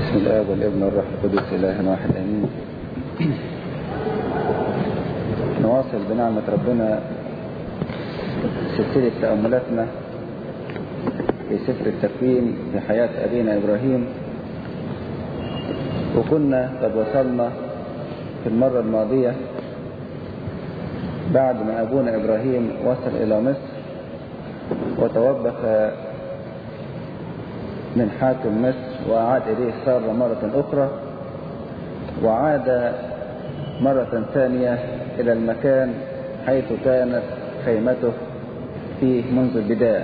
بسم الله والابن والروح القدس إله واحد أمين نواصل بنعمة ربنا سلسلة تأملاتنا في سفر التكوين في حياة أبينا إبراهيم وكنا قد وصلنا في المرة الماضية بعد ما أبونا إبراهيم وصل إلى مصر وتوبخ من حاكم مصر وأعاد إليه سارة مرة أخرى وعاد مرة ثانية إلى المكان حيث كانت خيمته فيه منذ البداية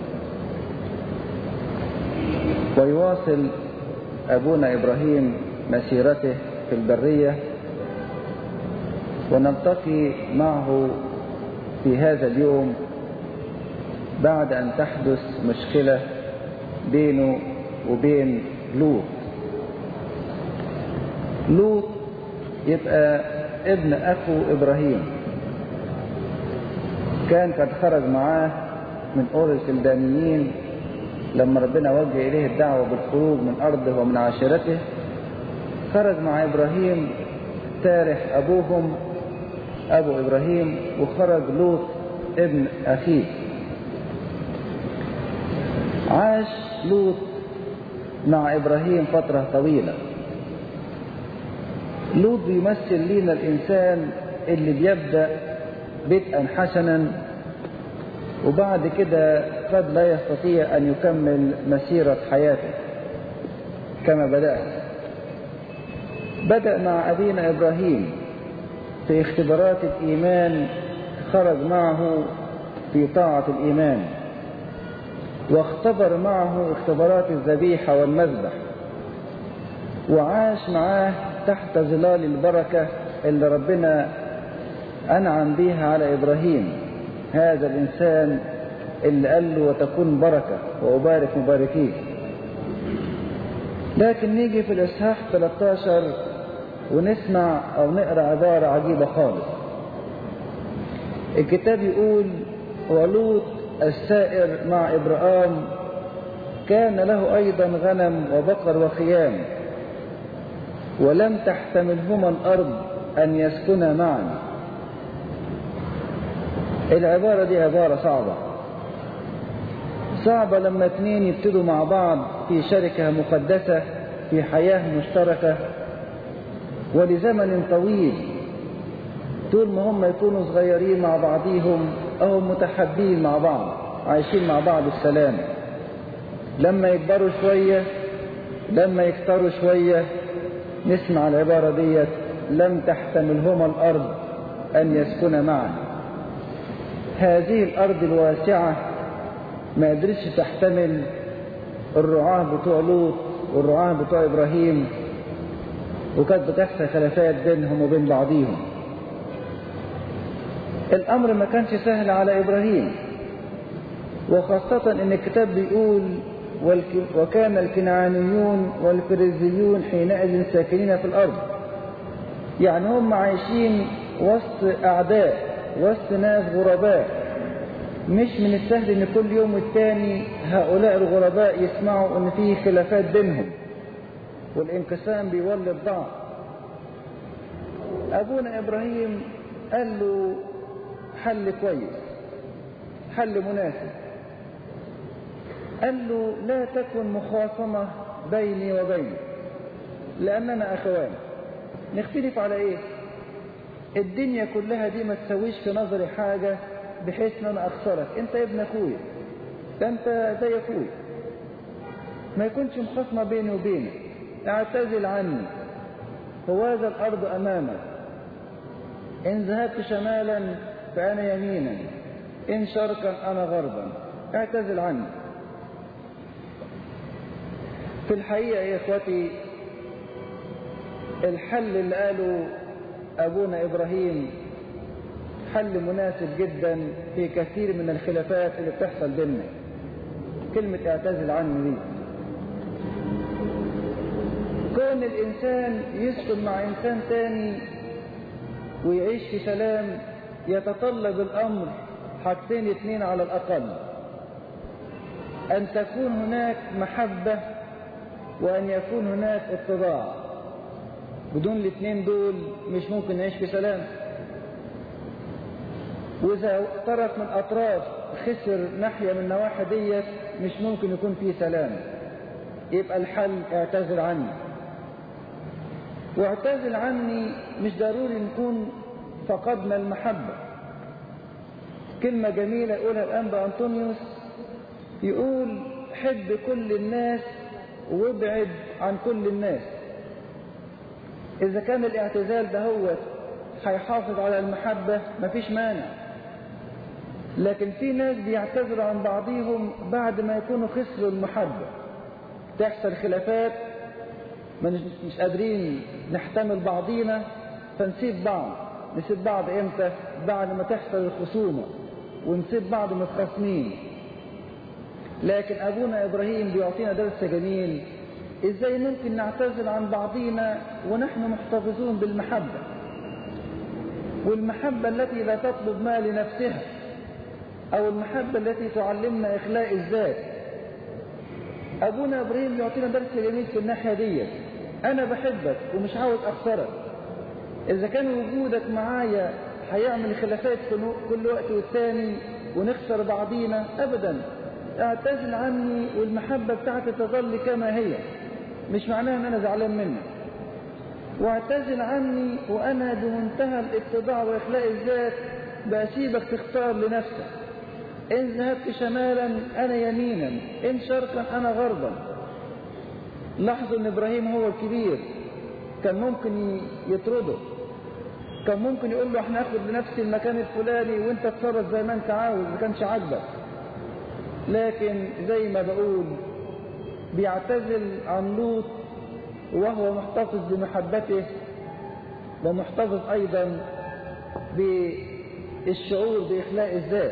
ويواصل أبونا إبراهيم مسيرته في البرية ونلتقي معه في هذا اليوم بعد أن تحدث مشكلة بينه وبين لوط لوط يبقى ابن أخو إبراهيم كان قد خرج معاه من أور الكلدانيين لما ربنا وجه إليه الدعوة بالخروج من أرضه ومن عشيرته خرج مع إبراهيم تارح أبوهم أبو إبراهيم وخرج لوط ابن أخيه عاش لوط مع إبراهيم فترة طويلة لوط بيمثل لينا الإنسان اللي بيبدأ بدءا حسنا وبعد كده قد لا يستطيع أن يكمل مسيرة حياته كما بدأ بدأ مع أبينا إبراهيم في اختبارات الإيمان خرج معه في طاعة الإيمان واختبر معه اختبارات الذبيحة والمذبح وعاش معاه تحت ظلال البركة اللي ربنا أنعم بها على إبراهيم هذا الإنسان اللي قال له وتكون بركة وأبارك مباركيه لكن نيجي في الإصحاح 13 ونسمع أو نقرأ عبارة عجيبة خالص الكتاب يقول ولوط السائر مع إبراهام كان له أيضا غنم وبقر وخيام ولم تحتملهما الأرض أن يسكنا معا العبارة دي عبارة صعبة صعبة لما اتنين يبتدوا مع بعض في شركة مقدسة في حياة مشتركة ولزمن طويل طول ما هم يكونوا صغيرين مع بعضيهم أو متحبين مع بعض عايشين مع بعض السلام لما يكبروا شوية لما يكتروا شوية نسمع العبارة ديت لم تحتملهما الأرض أن يسكن معا هذه الأرض الواسعة ما قدرتش تحتمل الرعاة بتوع لوط والرعاة بتوع إبراهيم وكانت بتحصل خلافات بينهم وبين بعضيهم الأمر ما كانش سهل على إبراهيم وخاصة إن الكتاب بيقول وكان الكنعانيون والفريزيون حينئذ ساكنين في الأرض يعني هم عايشين وسط أعداء وسط ناس غرباء مش من السهل إن كل يوم والتاني هؤلاء الغرباء يسمعوا إن في خلافات بينهم والانقسام بيولد ضعف أبونا إبراهيم قال له حل كويس حل مناسب قال له لا تكن مخاصمة بيني وبينك لأننا أخوان نختلف على إيه الدنيا كلها دي ما تسويش في نظري حاجة بحيث ان انا اخسرك انت ابن اخويا ده انت زي اخويا ما يكونش مخاصمة بيني وبينك اعتزل عني هو هذا الارض امامك ان ذهبت شمالا فانا يمينا ان شرقا انا غربا اعتزل عني في الحقيقة يا اخوتي الحل اللي قاله ابونا ابراهيم حل مناسب جدا في كثير من الخلافات اللي بتحصل بيننا كلمة اعتزل عني دي كون الإنسان يسكن مع إنسان تاني ويعيش في سلام يتطلب الأمر حاجتين اتنين على الأقل أن تكون هناك محبة وأن يكون هناك اتضاع بدون الاثنين دول مش ممكن نعيش في سلام وإذا طرف من أطراف خسر ناحية من النواحي ديت مش ممكن يكون فيه سلام يبقى الحل اعتذر عني واعتذر عني مش ضروري نكون فقدنا المحبة كلمة جميلة يقولها الأنبا أنطونيوس يقول حب كل الناس وابعد عن كل الناس إذا كان الاعتزال ده هو هيحافظ على المحبة مفيش مانع لكن في ناس بيعتذروا عن بعضهم بعد ما يكونوا خسروا المحبة تحصل خلافات مش قادرين نحتمل بعضينا فنسيب بعض نسيب بعض امتى بعد ما تحصل الخصومة ونسيب بعض متخاصمين لكن ابونا ابراهيم بيعطينا درس جميل ازاي ممكن نعتذر عن بعضينا ونحن محتفظون بالمحبة والمحبة التي لا تطلب ما لنفسها او المحبة التي تعلمنا اخلاء الذات ابونا ابراهيم بيعطينا درس جميل في الناحية دي انا بحبك ومش عاوز اخسرك اذا كان وجودك معايا هيعمل خلافات في كل وقت والتاني ونخسر بعضينا ابدا اعتزل عني والمحبة بتاعتي تظل كما هي مش معناها ان انا زعلان منك واعتزل عني وانا بمنتهى الاتضاع واخلاء الذات بسيبك تختار لنفسك ان ذهبت شمالا انا يمينا ان شرقا انا غربا لاحظوا ان ابراهيم هو الكبير كان ممكن يطرده كان ممكن يقول له احنا ناخد لنفس المكان الفلاني وانت تصرف زي ما انت عاوز ما كانش عاجبك لكن زي ما بقول بيعتزل عن لوط وهو محتفظ بمحبته ومحتفظ ايضا بالشعور باخلاء الذات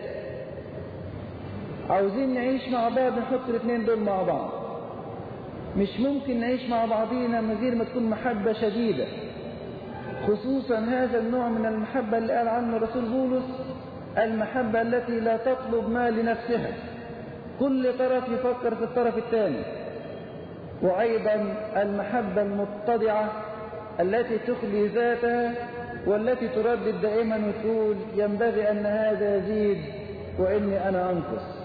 عاوزين نعيش مع بعض نحط الاثنين دول مع بعض مش ممكن نعيش مع بعضينا من غير ما تكون محبة شديدة خصوصا هذا النوع من المحبة اللي قال عنه رسول بولس المحبة التي لا تطلب ما لنفسها كل طرف يفكر في الطرف الثاني وأيضا المحبة المتضعة التي تخلي ذاتها والتي تردد دائما وتقول ينبغي أن هذا يزيد وإني أنا أنقص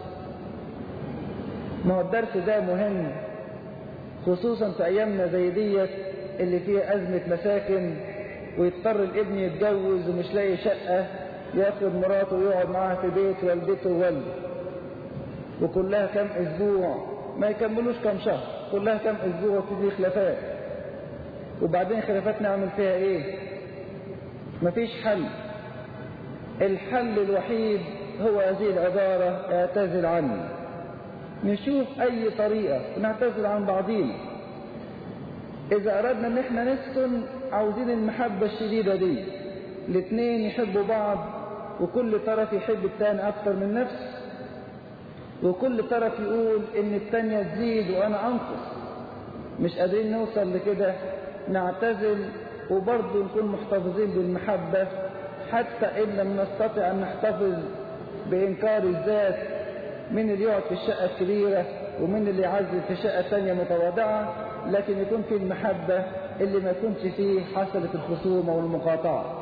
ما هو الدرس ده مهم خصوصا في أيامنا زي ديت اللي فيها أزمة مساكن ويضطر الابن يتجوز ومش لاقي شقة ياخد مراته ويقعد معاها في بيت والدته ووالده وكلها كم أسبوع ما يكملوش كم شهر كلها كم أسبوع وتيجي خلافات وبعدين خلافات نعمل فيها إيه مفيش حل الحل الوحيد هو هذه العبارة اعتزل عني نشوف أي طريقة نعتزل عن بعضين إذا أردنا أن احنا نسكن عاوزين المحبة الشديدة دي الاثنين يحبوا بعض وكل طرف يحب الثاني أكثر من نفسه وكل طرف يقول ان التانية تزيد وانا انقص مش قادرين نوصل لكده نعتزل وبرضه نكون محتفظين بالمحبة حتى ان لم نستطع ان نحتفظ بانكار الذات من اللي يقعد في الشقة الكبيرة ومن اللي يعزل في شقة ثانية متواضعة لكن يكون في المحبة اللي ما يكونش فيه حصلت الخصومة والمقاطعة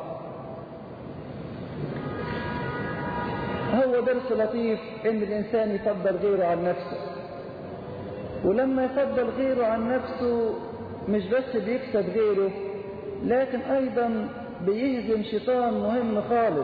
هو درس لطيف ان الانسان يفضل غيره عن نفسه ولما يفضل غيره عن نفسه مش بس بيكسب غيره لكن ايضا بيهزم شيطان مهم خالص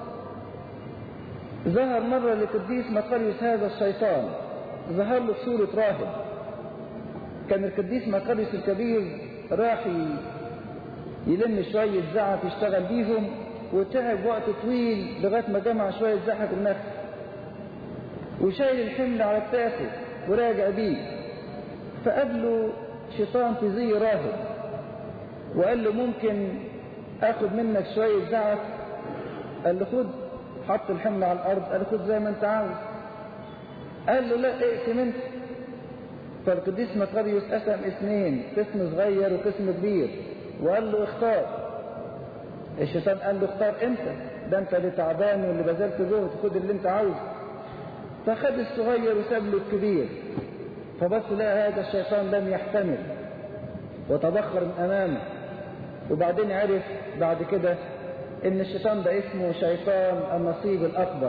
ظهر مرة لقديس مقريوس هذا الشيطان ظهر له صورة راهب كان القديس مقريوس الكبير راح يلم شوية زعف يشتغل بيهم وتعب وقت طويل لغاية ما جمع شوية زحف النخل وشايل الحمل على كتافه وراجع بيه فقابله شيطان في زي راهب وقال له ممكن اخد منك شوية زعف قال له خد حط الحمل على الارض قال له خد زي ما انت عاوز قال له لا اقسم انت فالقديس مقريوس قسم اثنين قسم صغير وقسم كبير وقال له اختار الشيطان قال له اختار انت ده انت اللي تعبان واللي بذلت جهد خد اللي انت عاوزه فخد الصغير وساب له الكبير فبس لقى هذا الشيطان لم يحتمل وتبخر من أمامه وبعدين عرف بعد كده ان الشيطان ده اسمه شيطان النصيب الأكبر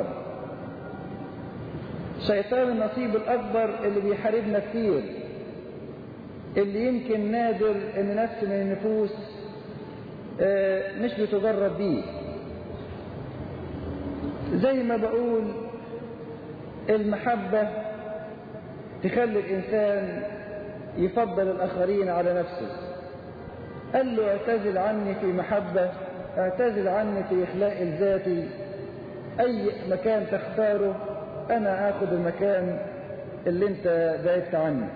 شيطان النصيب الأكبر اللي بيحاربنا كتير اللي يمكن نادر ان نفس من النفوس مش بتجرب بيه زي ما بقول المحبة تخلي الإنسان يفضل الآخرين على نفسه قال له اعتزل عني في محبة اعتزل عني في إخلاء الذاتي أي مكان تختاره أنا آخذ المكان اللي أنت بعدت عنه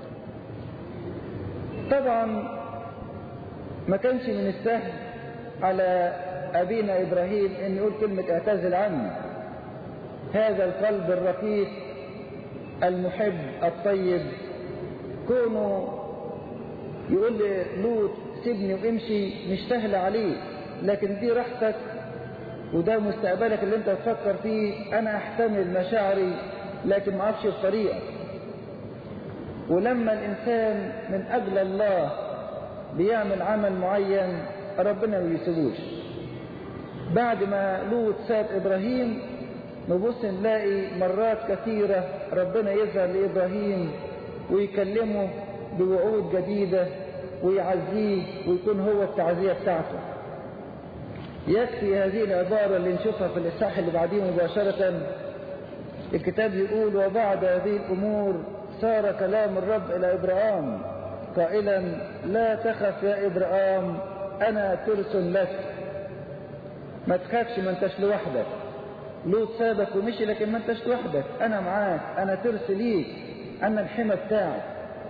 طبعا ما كانش من السهل على أبينا إبراهيم أن يقول كلمة اعتزل عني هذا القلب الرقيق المحب الطيب كونه يقول لي لوط سيبني وامشي مش سهل عليه لكن دي راحتك وده مستقبلك اللي انت تفكر فيه انا احتمل مشاعري لكن ما اعرفش الطريقه ولما الانسان من اجل الله بيعمل عمل معين ربنا ما بيسيبوش بعد ما لوط ساب ابراهيم نبص نلاقي مرات كثيرة ربنا يظهر لإبراهيم ويكلمه بوعود جديدة ويعزيه ويكون هو التعزية بتاعته يكفي هذه العبارة اللي نشوفها في الإصحاح اللي بعديه مباشرة الكتاب يقول وبعد هذه الأمور صار كلام الرب إلى إبراهام قائلا لا تخف يا إبراهام أنا ترس لك ما تخافش ما انتش لوحدك لوط سابك ومشي لكن ما انتش لوحدك انا معاك انا ترس ليك انا الحمى بتاعك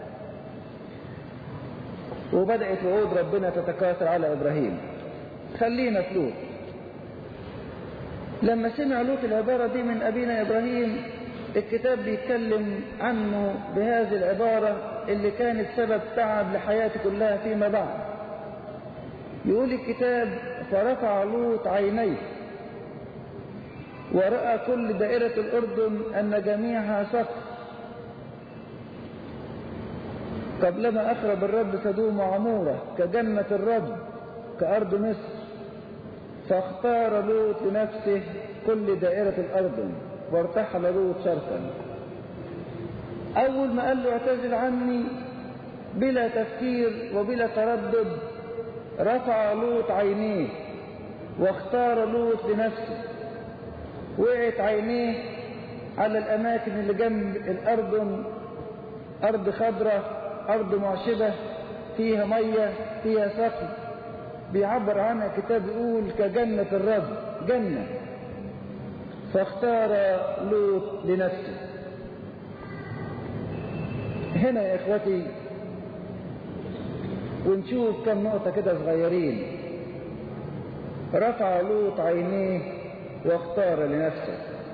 وبدأت وعود ربنا تتكاثر على ابراهيم خلينا في لوط لما سمع لوط العبارة دي من ابينا ابراهيم الكتاب بيتكلم عنه بهذه العبارة اللي كانت سبب تعب لحياته كلها فيما بعد يقول الكتاب فرفع لوط عينيه ورأى كل دائرة الأردن أن جميعها سقف قبلما أخرب الرب سدوم وعمورة كجنة الرب كأرض مصر فاختار لوط لنفسه كل دائرة الأردن وارتحل لوط شرقا أول ما قال له اعتزل عني بلا تفكير وبلا تردد رفع لوط عينيه واختار لوط لنفسه وقعت عينيه على الأماكن اللي جنب الأردن أرض خضراء أرض معشبة فيها مية فيها سقف بيعبر عنها كتاب يقول كجنة الرب جنة فاختار لوط لنفسه هنا يا إخوتي ونشوف كم نقطة كده صغيرين رفع لوط عينيه واختار لنفسه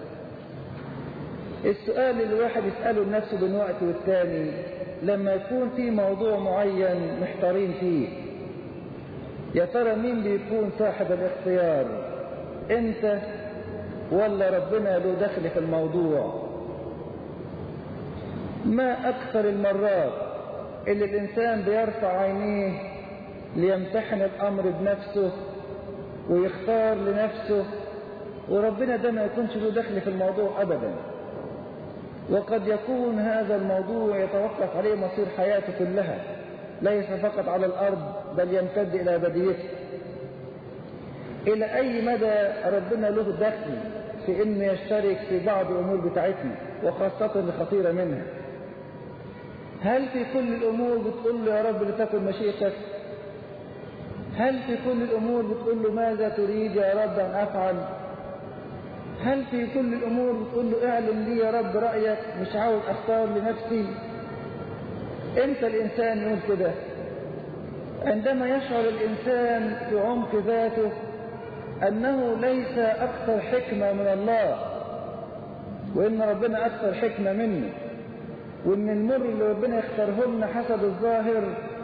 السؤال اللي الواحد يسأله لنفسه بين وقت والتاني لما يكون في موضوع معين محتارين فيه يا ترى مين بيكون صاحب الاختيار انت ولا ربنا له دخل في الموضوع ما اكثر المرات اللي الانسان بيرفع عينيه ليمتحن الامر بنفسه ويختار لنفسه وربنا ده ما يكونش له دخل في الموضوع ابدا وقد يكون هذا الموضوع يتوقف عليه مصير حياته كلها ليس فقط على الارض بل يمتد الى بديته الى اي مدى ربنا له دخل في انه يشترك في بعض الامور بتاعتنا وخاصة الخطيرة منها هل في كل الامور بتقول له يا رب لتكن مشيئتك هل في كل الامور بتقول له ماذا تريد يا رب ان افعل هل في كل الامور بتقول له اعلم لي يا رب رايك مش عاوز اختار لنفسي امتى الانسان يقول كده عندما يشعر الانسان في عمق ذاته انه ليس اكثر حكمه من الله وان ربنا اكثر حكمه منه وان المر اللي ربنا يختاره لنا حسب الظاهر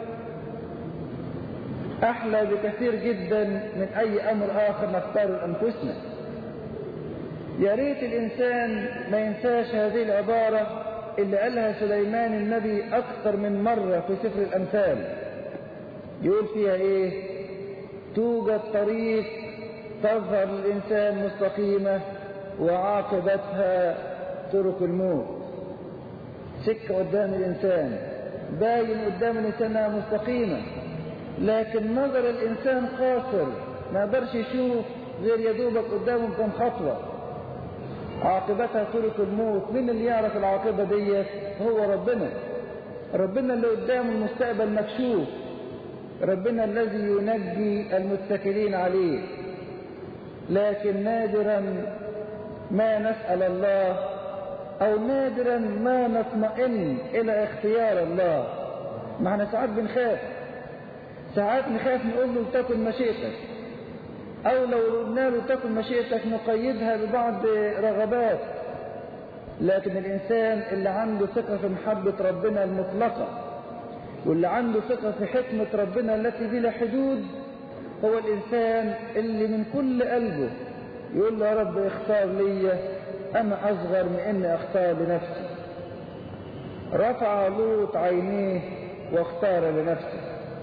احلى بكثير جدا من اي امر اخر نختاره لانفسنا يا ريت الإنسان ما ينساش هذه العبارة اللي قالها سليمان النبي أكثر من مرة في سفر الأمثال يقول فيها إيه توجد طريق تظهر للإنسان مستقيمة وعاقبتها طرق الموت سكة قدام الإنسان باين قدام الإنسان انها مستقيمة لكن نظر الإنسان قاصر ما يقدرش يشوف غير يدوبك قدامه كم خطوة عاقبتها طرق الموت مين اللي يعرف العاقبة ديت هو ربنا ربنا اللي قدامه المستقبل مكشوف ربنا الذي ينجي المتكلين عليه لكن نادرا ما نسأل الله أو نادرا ما نطمئن إلى اختيار الله ما احنا ساعات بنخاف ساعات نخاف نقول له تكن مشيئتك أو لو قلنا له تكن مشيئتك نقيدها ببعض رغبات لكن الإنسان اللي عنده ثقة في محبة ربنا المطلقة واللي عنده ثقة في حكمة ربنا التي بلا حدود هو الإنسان اللي من كل قلبه يقول له يا رب اختار لي أنا أصغر من إني أختار لنفسي رفع لوط عينيه واختار لنفسه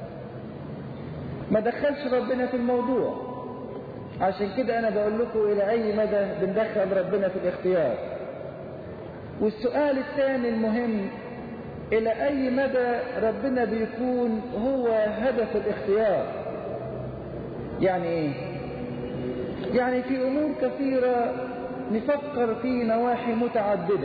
ما دخلش ربنا في الموضوع عشان كده أنا بقول لكم إلى أي مدى بندخل ربنا في الاختيار والسؤال الثاني المهم إلى أي مدى ربنا بيكون هو هدف الاختيار يعني إيه؟ يعني في أمور كثيرة نفكر في نواحي متعددة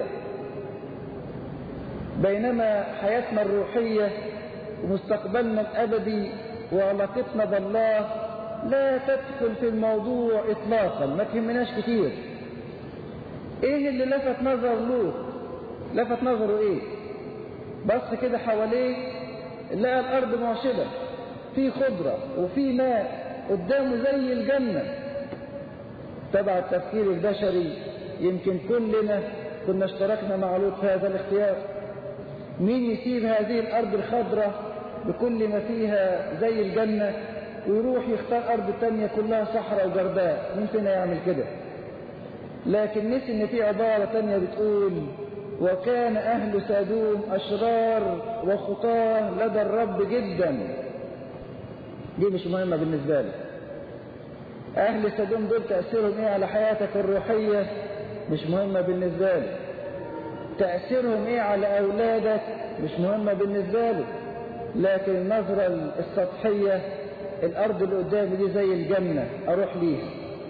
بينما حياتنا الروحية ومستقبلنا الأبدي وعلاقتنا بالله لا تدخل في الموضوع إطلاقا ما تهمناش كتير إيه اللي لفت نظر لوط لفت نظره إيه بص كده حواليه لقى الأرض معشبة في خضرة وفي ماء قدامه زي الجنة تبع التفكير البشري يمكن كلنا كنا اشتركنا مع لوط في هذا الاختيار مين يسيب هذه الأرض الخضراء بكل ما فيها زي الجنة ويروح يختار أرض تانية كلها صحراء وجرداء مين فينا يعمل كده لكن نسي ان في عبارة تانية بتقول وكان أهل سادوم أشرار وخطاه لدى الرب جدا دي مش مهمة بالنسبة لي أهل سدوم دول تأثيرهم إيه على حياتك الروحية مش مهمة بالنسبة لي تأثيرهم إيه على أولادك مش مهمة بالنسبة لي لكن النظرة السطحية الأرض اللي قدامي دي زي الجنة أروح ليها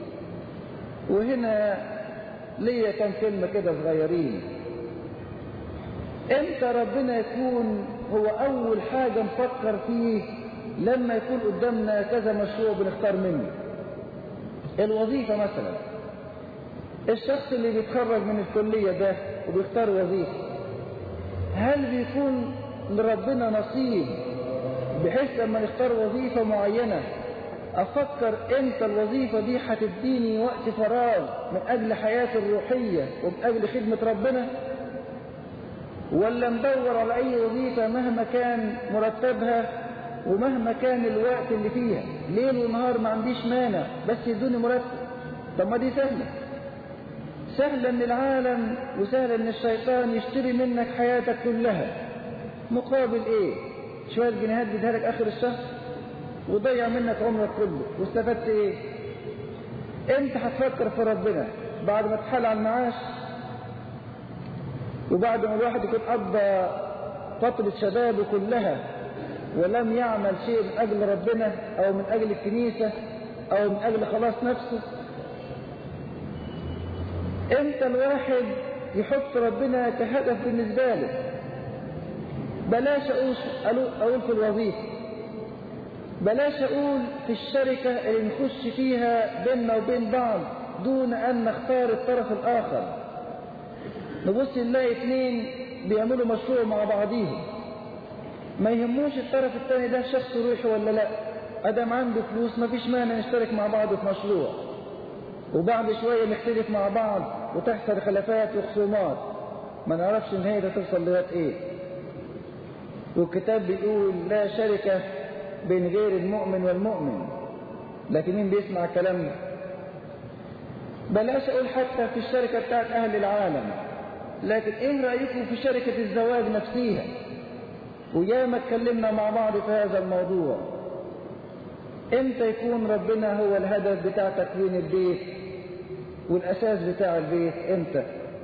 وهنا ليا كم كلمة كده صغيرين امتى ربنا يكون هو أول حاجة نفكر فيه لما يكون قدامنا كذا مشروع بنختار منه الوظيفة مثلا الشخص اللي بيتخرج من الكلية ده وبيختار وظيفة هل بيكون لربنا نصيب بحيث لما نختار وظيفة معينة أفكر إمتى الوظيفة دي هتديني وقت فراغ من أجل حياتي الروحية ومن أجل خدمة ربنا ولا ندور على أي وظيفة مهما كان مرتبها ومهما كان الوقت اللي فيها ليل ونهار ما عنديش مانع بس يدوني مرتب طب ما دي سهلة سهلة ان العالم وسهلة ان الشيطان يشتري منك حياتك كلها مقابل ايه شوية جنيهات بيديها لك اخر الشهر وضيع منك عمرك كله واستفدت ايه انت هتفكر في ربنا بعد ما تحل على المعاش وبعد ما الواحد يكون قضى فترة شبابه كلها ولم يعمل شيء من أجل ربنا أو من أجل الكنيسة أو من أجل خلاص نفسه امتى الواحد يحط ربنا كهدف بالنسبة له بلاش أقول, أقول في الوظيفة بلاش أقول في الشركة اللي نخش فيها بيننا وبين بعض دون أن نختار الطرف الآخر نبص نلاقي اثنين بيعملوا مشروع مع بعضيهم ما يهموش الطرف الثاني ده شخص روحي ولا لا ادم عنده فلوس ما فيش مانع نشترك مع بعض في مشروع وبعد شوية نختلف مع بعض وتحصل خلافات وخصومات ما نعرفش نهاية توصل لغاية ايه والكتاب بيقول لا شركة بين غير المؤمن والمؤمن لكن مين بيسمع كلامنا بلاش اقول حتى في الشركة بتاعت اهل العالم لكن ايه رأيكم في شركة الزواج نفسيها وياما اتكلمنا مع بعض في هذا الموضوع امتى يكون ربنا هو الهدف بتاع تكوين البيت والاساس بتاع البيت امتى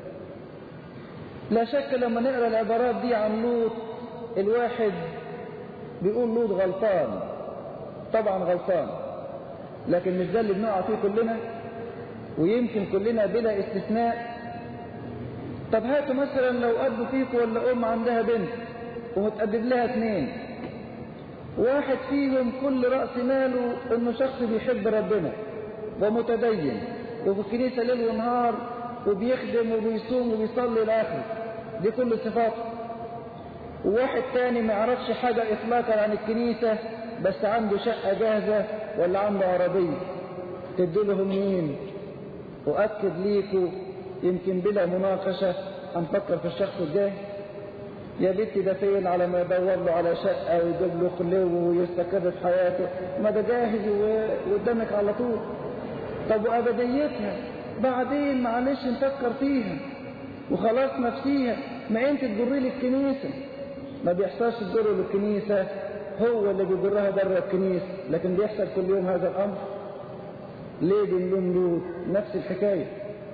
لا شك لما نقرا العبارات دي عن لوط الواحد بيقول لوط غلطان طبعا غلطان لكن مش ده اللي بنقع فيه كلنا ويمكن كلنا بلا استثناء طب هاتوا مثلا لو أب فيكم ولا أم عندها بنت ومتقدم لها اثنين واحد فيهم كل رأس ماله انه شخص بيحب ربنا ومتدين وفي الكنيسة ليل ونهار وبيخدم وبيصوم وبيصلي الآخر دي كل صفاته وواحد تاني ما يعرفش حاجة إطلاقا عن الكنيسة بس عنده شقة جاهزة ولا عنده عربية تدولهم مين وأكد ليكوا يمكن بلا مناقشة هنفكر في الشخص الجاهز يا بنتي ده فين على ما يدور له على شقة ويجيب له خلوه ويستقر في حياته ما ده جاهز وقدامك على طول طب وأبديتها بعدين معلش نفكر فيها وخلاص نفسيها ما انت تجري لي الكنيسة ما بيحصلش تجره للكنيسة هو اللي بيجرها بره الكنيسة لكن بيحصل كل يوم هذا الأمر ليه بنلوم لوط نفس الحكاية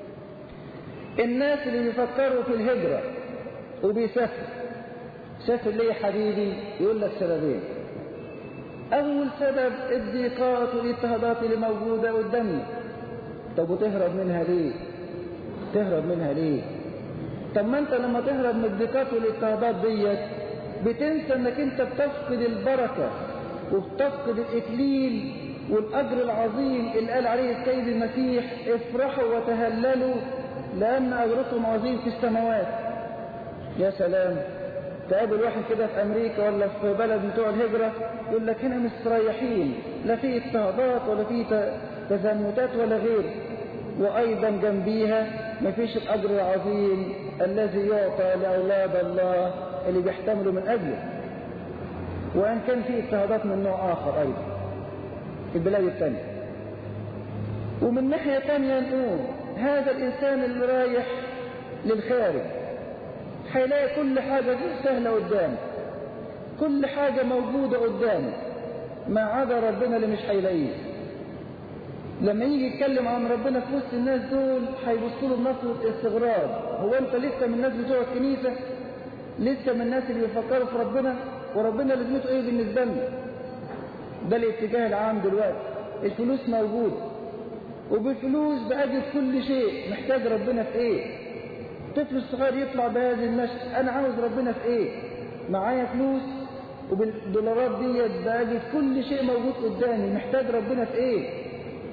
الناس اللي بيفكروا في الهجرة وبيسافر سافر ليه يا حبيبي يقول لك سببين أول سبب الضيقات والاضطهادات اللي موجودة قدامنا طب وتهرب منها ليه تهرب منها ليه طب ما انت لما تهرب من الضيقات والاضطهادات ديت بتنسى انك انت بتفقد البركة وبتفقد الاكليل والاجر العظيم اللي قال عليه السيد المسيح افرحوا وتهللوا لان اجركم عظيم في السماوات يا سلام تقابل واحد كده في امريكا ولا في بلد بتوع الهجرة يقول لك هنا مستريحين لا في اضطهادات ولا في تزمتات ولا غير وايضا جنبيها مفيش الاجر العظيم الذي يعطى لاولاد الله اللي بيحتملوا من اجله وان كان في اضطهادات من نوع اخر ايضا في البلاد الثانيه ومن ناحيه ثانيه نقول هذا الانسان اللي رايح للخارج هيلاقي كل حاجة سهلة قدامه كل حاجة موجودة قدامه ما عدا ربنا اللي مش هيلاقيه لما يجي يتكلم عن ربنا في وسط الناس دول هيبصوا له بنظرة استغراب هو انت لسه من الناس بتوع الكنيسة لسه من الناس اللي بيفكروا في ربنا وربنا لازمته ايه بالنسبة لنا ده الاتجاه العام دلوقتي الفلوس موجودة وبالفلوس بأجد كل شيء محتاج ربنا في ايه الطفل الصغير يطلع بهذه المشي انا عاوز ربنا في ايه معايا فلوس وبالدولارات ديت بجد كل شيء موجود قدامي محتاج ربنا في ايه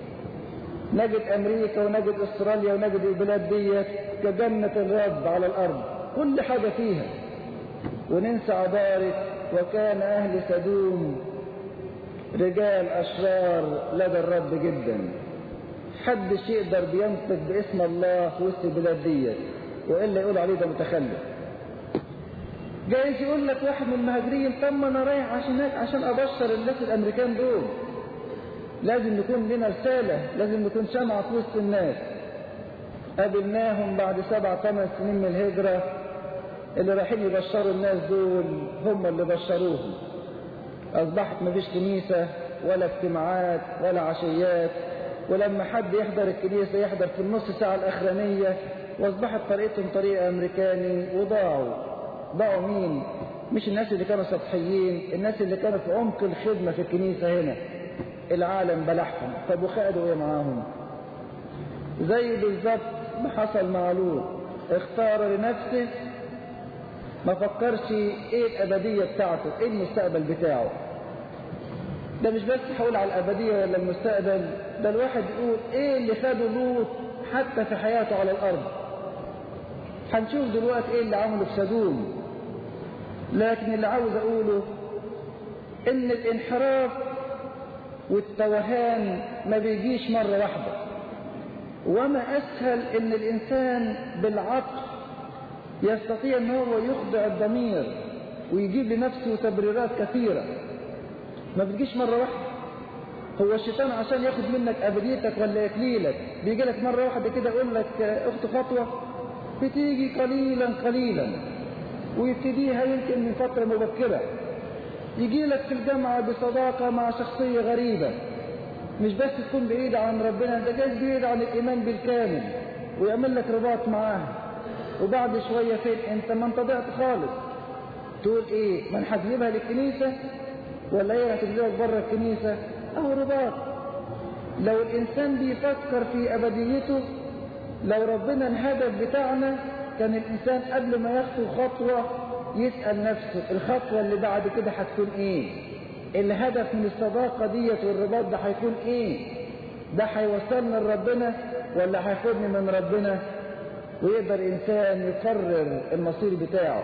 نجد امريكا ونجد استراليا ونجد البلاد ديت كجنة الرب على الارض كل حاجة فيها وننسى عبارة وكان اهل سدوم رجال اشرار لدى الرب جدا حدش يقدر بينطق باسم الله في وسط البلاد ديت وإلا يقول عليه ده متخلف جايز يقول لك واحد من المهاجرين طب ما انا رايح عشان هناك عشان ابشر الناس الامريكان دول لازم يكون لنا رسالة لازم نكون شمعة في وسط الناس قابلناهم بعد سبع ثمان سنين من الهجرة اللي رايحين يبشروا الناس دول هم اللي بشروهم أصبحت مفيش كنيسة ولا اجتماعات ولا عشيات ولما حد يحضر الكنيسة يحضر في النص ساعة الأخرانية واصبحت طريقتهم طريقة أمريكاني وضاعوا ضاعوا مين مش الناس اللي كانوا سطحيين الناس اللي كانوا في عمق الخدمة في الكنيسة هنا العالم بلعهم طب وخدوا ايه معاهم زي بالظبط ما حصل مع لوط اختار لنفسه ما فكرش ايه الابدية بتاعته ايه المستقبل بتاعه ده مش بس حول على الابدية ولا المستقبل ده الواحد يقول ايه اللي خده لوط حتى في حياته على الارض هنشوف دلوقتي ايه اللي عمله في سدوم لكن اللي عاوز اقوله ان الانحراف والتوهان ما بيجيش مرة واحدة وما اسهل ان الانسان بالعقل يستطيع ان هو يخضع الضمير ويجيب لنفسه تبريرات كثيرة ما بتجيش مرة واحدة هو الشيطان عشان ياخد منك ابديتك ولا يكليلك بيجي لك مرة واحدة كده يقول لك اخت خطوة بتيجي قليلا قليلا ويبتديها يمكن من فترة مبكرة يجي لك في الجامعة بصداقة مع شخصية غريبة مش بس تكون بعيد عن ربنا ده جاي بعيد عن الإيمان بالكامل ويعمل لك رباط معاه وبعد شوية فين انت ما انت ضعت خالص تقول ايه ما انا هجذبها للكنيسة ولا ايه هتجذبك بره الكنيسة اهو رباط لو الانسان بيفكر في ابديته لو ربنا الهدف بتاعنا كان الانسان قبل ما يخطو خطوة يسأل نفسه الخطوة اللي بعد كده هتكون ايه الهدف من الصداقة ديت والرباط ده هيكون ايه ده هيوصلنا لربنا ولا هياخدني من ربنا ويقدر انسان يقرر المصير بتاعه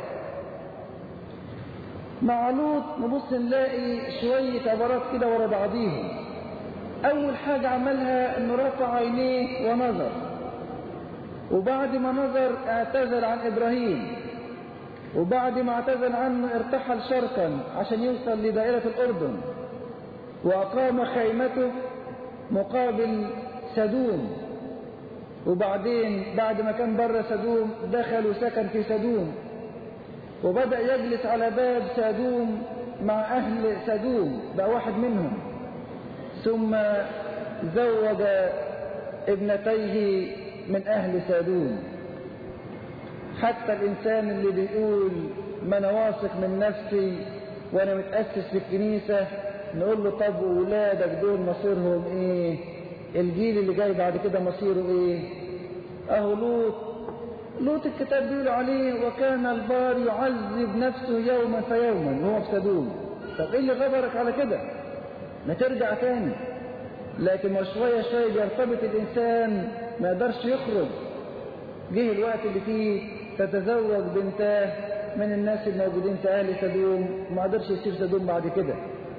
مع لوط نبص نلاقي شوية عبارات كده ورا بعضيهم اول حاجة عملها انه رفع عينيه ونظر وبعد ما نظر اعتذر عن ابراهيم وبعد ما اعتذر عنه ارتحل شرقا عشان يوصل لدائرة الاردن واقام خيمته مقابل سدوم وبعدين بعد ما كان بره سدوم دخل وسكن في سدوم وبدأ يجلس على باب سدوم مع أهل سدوم بقى واحد منهم ثم زوج ابنتيه من أهل سدوم حتى الإنسان اللي بيقول ما أنا واثق من نفسي وأنا متأسس في الكنيسة نقول له طب وولادك دول مصيرهم إيه الجيل اللي جاي بعد كده مصيره إيه أهو لوط لوط الكتاب بيقول عليه وكان البار يعذب نفسه يوما فيوما وهو في سدوم طب ايه اللي غبرك على كده ما ترجع تاني لكن ما شوية شوية بيرتبط الإنسان ما يقدرش يخرج جه الوقت اللي فيه تتزوج بنتاه من الناس الموجودين في أهل سدوم وما قدرش يسيب سدوم بعد كده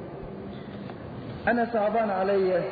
أنا صعبان عليا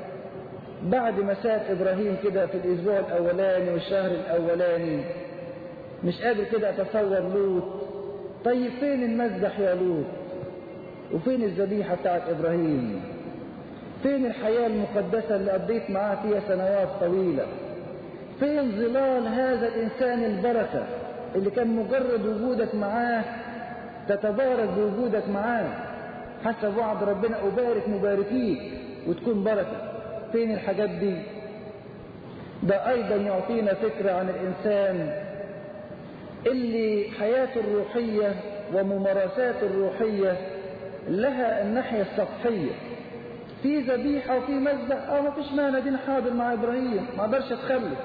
بعد ما ساب إبراهيم كده في الأسبوع الأولاني والشهر الأولاني مش قادر كده أتصور لوط طيب فين المذبح يا لوط وفين الذبيحة بتاعت إبراهيم فين الحياة المقدسة اللي قضيت معاه فيها سنوات طويلة فين ظلال هذا الإنسان البركة اللي كان مجرد وجودك معاه تتبارك بوجودك معاه حسب وعد ربنا أبارك مباركيك وتكون بركة فين الحاجات دي ده أيضا يعطينا فكرة عن الإنسان اللي حياته الروحية وممارساته الروحية لها الناحية السطحية في ذبيحة وفي مذبح اه ما فيش مانع دين حاضر مع إبراهيم ما اقدرش أتخلف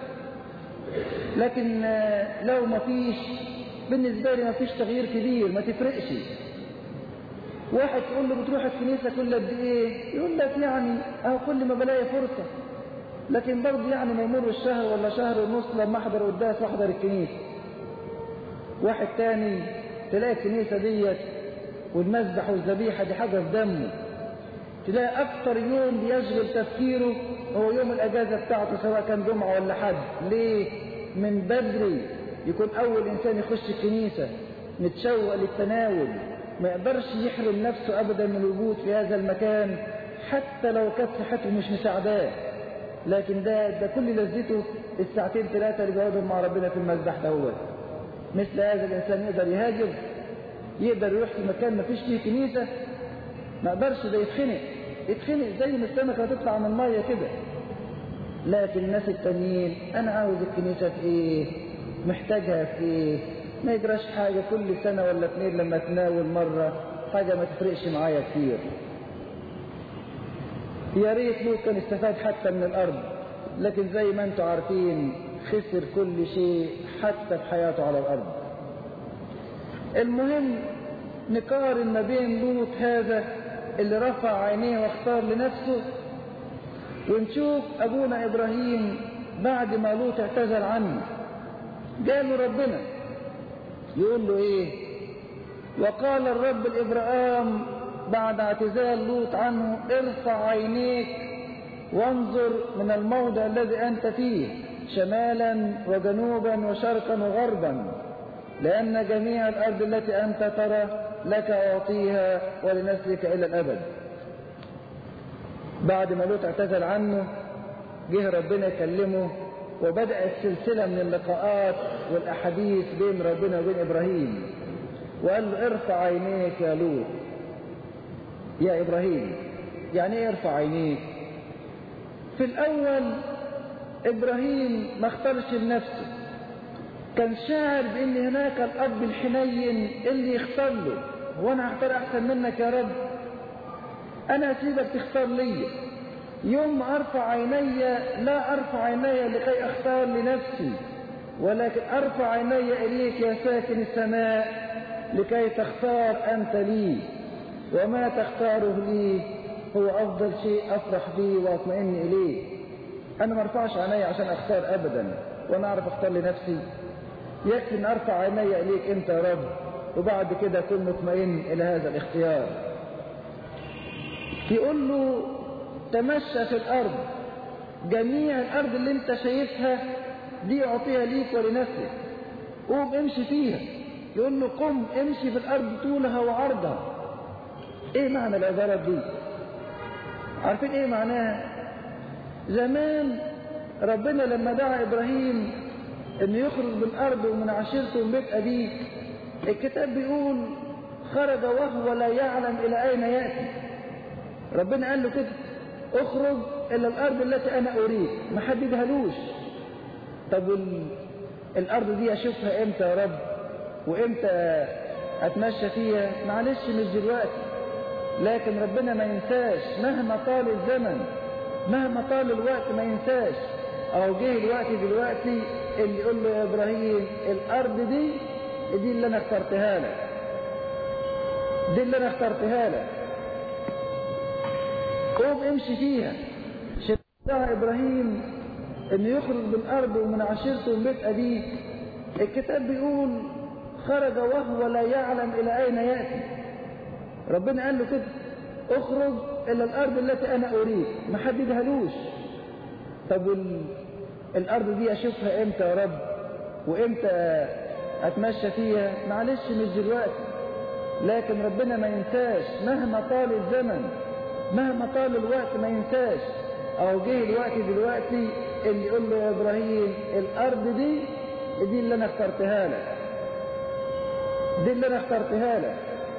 لكن لو ما فيش بالنسبة لي ما فيش تغيير كبير ما تفرقش واحد تقول له بتروح الكنيسة كل قد ايه يقول لك يعني اه كل ما بلاقي فرصة لكن برضه يعني ما يمر الشهر ولا شهر ونص لما احضر قداس واحضر الكنيسة واحد تاني تلاقي الكنيسة ديت والمذبح والذبيحة دي حاجة في دمه تلاقي أكتر يوم بيشغل تفكيره هو يوم الأجازة بتاعته سواء كان جمعة ولا حد ليه؟ من بدري يكون أول إنسان يخش الكنيسة متشوق للتناول ما يقدرش يحرم نفسه أبدا من الوجود في هذا المكان حتى لو كانت صحته مش مساعداه لكن ده ده كل لذته الساعتين ثلاثة اللي بيقعدهم مع ربنا في المذبح دوت مثل هذا الإنسان يقدر يهاجر يقدر يروح في مكان ما فيش فيه كنيسة ما يقدرش ده يتخنق يتخنق زي ما السمكة هتطلع من المية كده لكن الناس التانيين أنا عاوز الكنيسة في إيه محتاجها في إيه ما يجراش حاجة كل سنة ولا اتنين لما تناول مرة حاجة ما تفرقش معايا كتير يا ريت لوط كان استفاد حتى من الأرض لكن زي ما انتم عارفين خسر كل شيء حتى في حياته على الأرض المهم نقارن ما بين لوط هذا اللي رفع عينيه واختار لنفسه ونشوف أبونا إبراهيم بعد ما لوط اعتذر عنه قال ربنا يقول له ايه وقال الرب لابراهام بعد اعتزال لوط عنه ارفع عينيك وانظر من الموضع الذي انت فيه شمالا وجنوبا وشرقا وغربا لان جميع الارض التي انت ترى لك اعطيها ولنسلك الى الابد بعد ما لوط اعتزل عنه جه ربنا يكلمه وبدأت سلسلة من اللقاءات والأحاديث بين ربنا وبين إبراهيم وقال له ارفع عينيك يا لوط يا إبراهيم يعني ايه ارفع عينيك في الأول إبراهيم ما اختارش لنفسه كان شاعر بأن هناك الأب الحنين اللي يختار له هو أنا هختار أحسن منك يا رب أنا أسيبك تختار لي يوم ما أرفع عيني لا أرفع عيني لكي أختار لنفسي ولكن أرفع عيني إليك يا ساكن السماء لكي تختار أنت لي وما تختاره لي هو أفضل شيء أفرح به وأطمئن إليه أنا ما أرفعش عيني عشان أختار أبدا وأنا أعرف أختار لنفسي يكفي أن أرفع عيني إليك أنت يا رب وبعد كده أكون مطمئن إلى هذا الاختيار يقول له تمشى في الأرض جميع الأرض اللي أنت شايفها دي أعطيها ليك ولنفسك قوم امشي فيها يقول له قم امشي في الأرض طولها وعرضها ايه معنى العبارة دي عارفين ايه معناها زمان ربنا لما دعا ابراهيم انه يخرج من الارض ومن عشيرته ومن بيت ابيه الكتاب بيقول خرج وهو لا يعلم الى اين ياتي ربنا قال له كده اخرج الى الارض التي انا اريد ما حددهالوش طب الارض دي اشوفها امتى يا رب وامتى اتمشى فيها معلش مش دلوقتي لكن ربنا ما ينساش مهما طال الزمن مهما طال الوقت ما ينساش او جه الوقت دلوقتي اللي يقول له يا ابراهيم الارض دي دي اللي انا اخترتها لك دي اللي انا اخترتها لك قوم امشي فيها شجع ابراهيم انه يخرج من الارض ومن عشيرته ومن بيت ابيه الكتاب بيقول خرج وهو لا يعلم الى اين ياتي ربنا قال له كده اخرج الى الارض التي انا اريد ما حددهالوش طب الارض دي اشوفها امتى يا رب وامتى اتمشى فيها معلش مش دلوقتي لكن ربنا ما ينساش مهما طال الزمن مهما طال الوقت ما ينساش او جه الوقت دلوقتي اللي يقول له يا ابراهيم الارض دي دي اللي انا اخترتها لك دي اللي انا اخترتها لك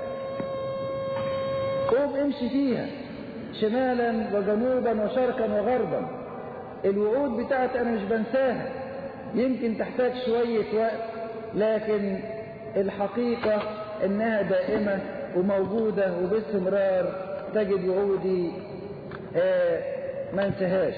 قوم امشي فيها شمالا وجنوبا وشرقا وغربا الوعود بتاعتي انا مش بنساها يمكن تحتاج شوية وقت لكن الحقيقة انها دائمة وموجودة وباستمرار تجد وعودي آه ما انتهاش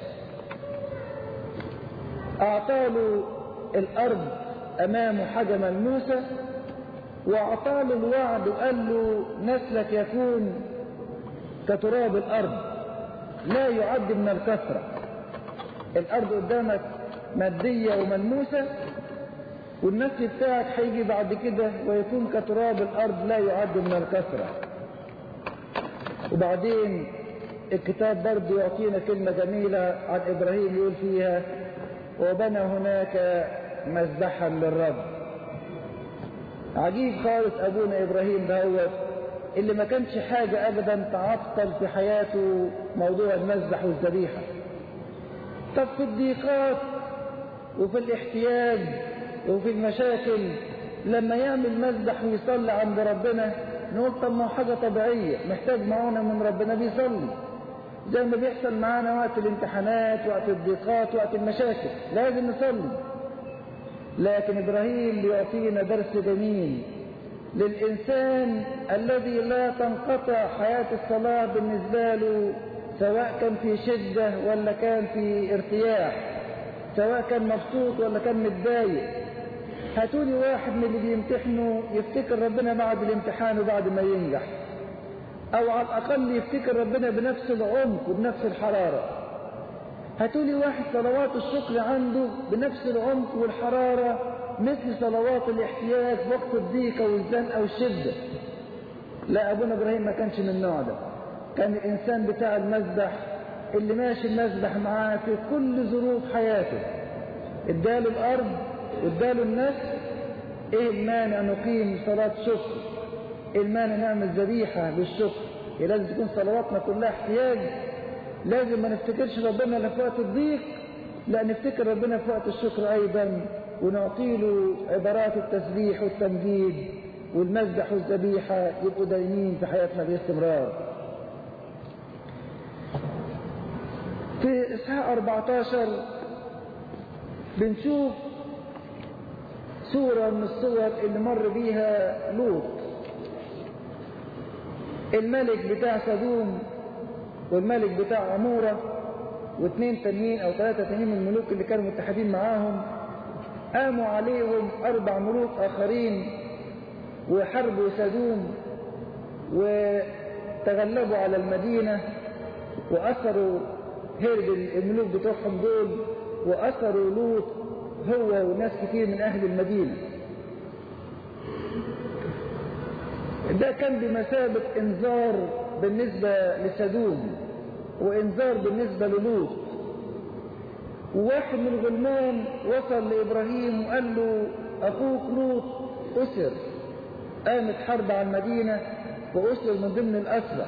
اعطاله الارض امامه حجما موسى واعطاله الوعد وقال له نسلك يكون كتراب الارض لا يعد من الكثرة الارض قدامك مادية وملموسة والنسل بتاعك هيجي بعد كده ويكون كتراب الارض لا يعد من الكثرة وبعدين الكتاب برضه يعطينا كلمة جميلة عن ابراهيم يقول فيها وبنى هناك مذبحا للرب عجيب خالص ابونا ابراهيم دهوت اللي ما كانش حاجة ابدا تعطل في حياته موضوع المذبح والذبيحة طب في الضيقات وفي الاحتياج وفي المشاكل لما يعمل مذبح ويصلي عند ربنا نقول طب ما هو حاجة طبيعية محتاج معونة من ربنا بيصلي زي ما بيحصل معانا وقت الامتحانات وقت الضيقات وقت المشاكل لازم نصلي لكن إبراهيم بيعطينا درس جميل للإنسان الذي لا تنقطع حياة الصلاة بالنسبة له سواء كان في شدة ولا كان في ارتياح سواء كان مبسوط ولا كان متضايق هاتولي واحد من اللي بيمتحنوا يفتكر ربنا بعد الامتحان وبعد ما ينجح او على الاقل يفتكر ربنا بنفس العمق وبنفس الحرارة هاتولي واحد صلوات الشكر عنده بنفس العمق والحرارة مثل صلوات الاحتياج وقت الضيقة والزنقة والشدة لا ابونا ابراهيم ما كانش من النوع ده كان الانسان بتاع المذبح اللي ماشي المذبح معاه في كل ظروف حياته اداله الارض واداله النفس ايه المانع نقيم صلاة شكر ايه المانع نعمل ذبيحة للشكر إيه لازم تكون صلواتنا كلها احتياج لازم ما نفتكرش ربنا الا في وقت الضيق لا نفتكر ربنا في وقت الشكر أيضا ونعطي له عبارات التسبيح والتمجيد والمذبح والذبيحة يبقوا دايمين في حياتنا باستمرار في إصحاح 14 بنشوف صورة من الصور اللي مر بيها لوط الملك بتاع سدوم والملك بتاع عمورة واثنين تانيين او ثلاثة تانيين من الملوك اللي كانوا متحدين معاهم قاموا عليهم اربع ملوك اخرين وحربوا سدوم وتغلبوا على المدينة واثروا هرب الملوك بتوعهم دول واثروا لوط هو وناس كتير من اهل المدينة ده كان بمثابة انذار بالنسبة لسدوم وانذار بالنسبة للوط وواحد من الغلمان وصل لإبراهيم وقال له أخوك لوط أسر قامت حرب على المدينة وأسر من ضمن الأسرى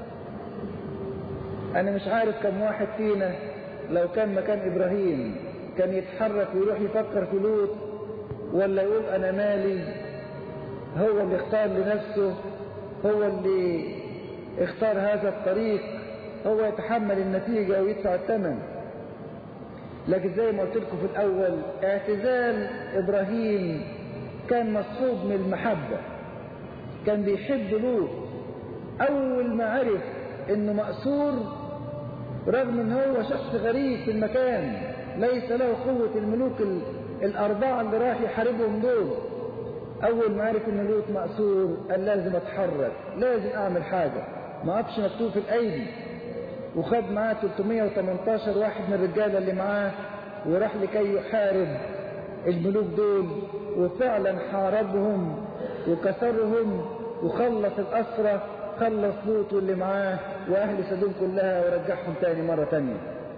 أنا مش عارف كم واحد فينا لو كان مكان إبراهيم كان يتحرك ويروح يفكر في لوط ولا يقول أنا مالي هو اللي اختار لنفسه هو اللي اختار هذا الطريق هو يتحمل النتيجة ويدفع الثمن لكن زي ما قلت لكم في الأول اعتزال إبراهيم كان مصحوب من المحبة كان بيحب لوط أول ما عرف إنه مأسور رغم إن هو شخص غريب في المكان ليس له قوة الملوك الأربعة اللي راح يحاربهم دول أول ما عرف إن لوط مأسور قال لازم أتحرك لازم أعمل حاجة ما أقفش مكتوب في الأيدي وخد معاه 318 واحد من الرجاله اللي معاه وراح لكي يحارب الملوك دول وفعلا حاربهم وكسرهم وخلص الأسرة خلص لوط واللي معاه وأهل سدوم كلها ورجعهم تاني مرة تانية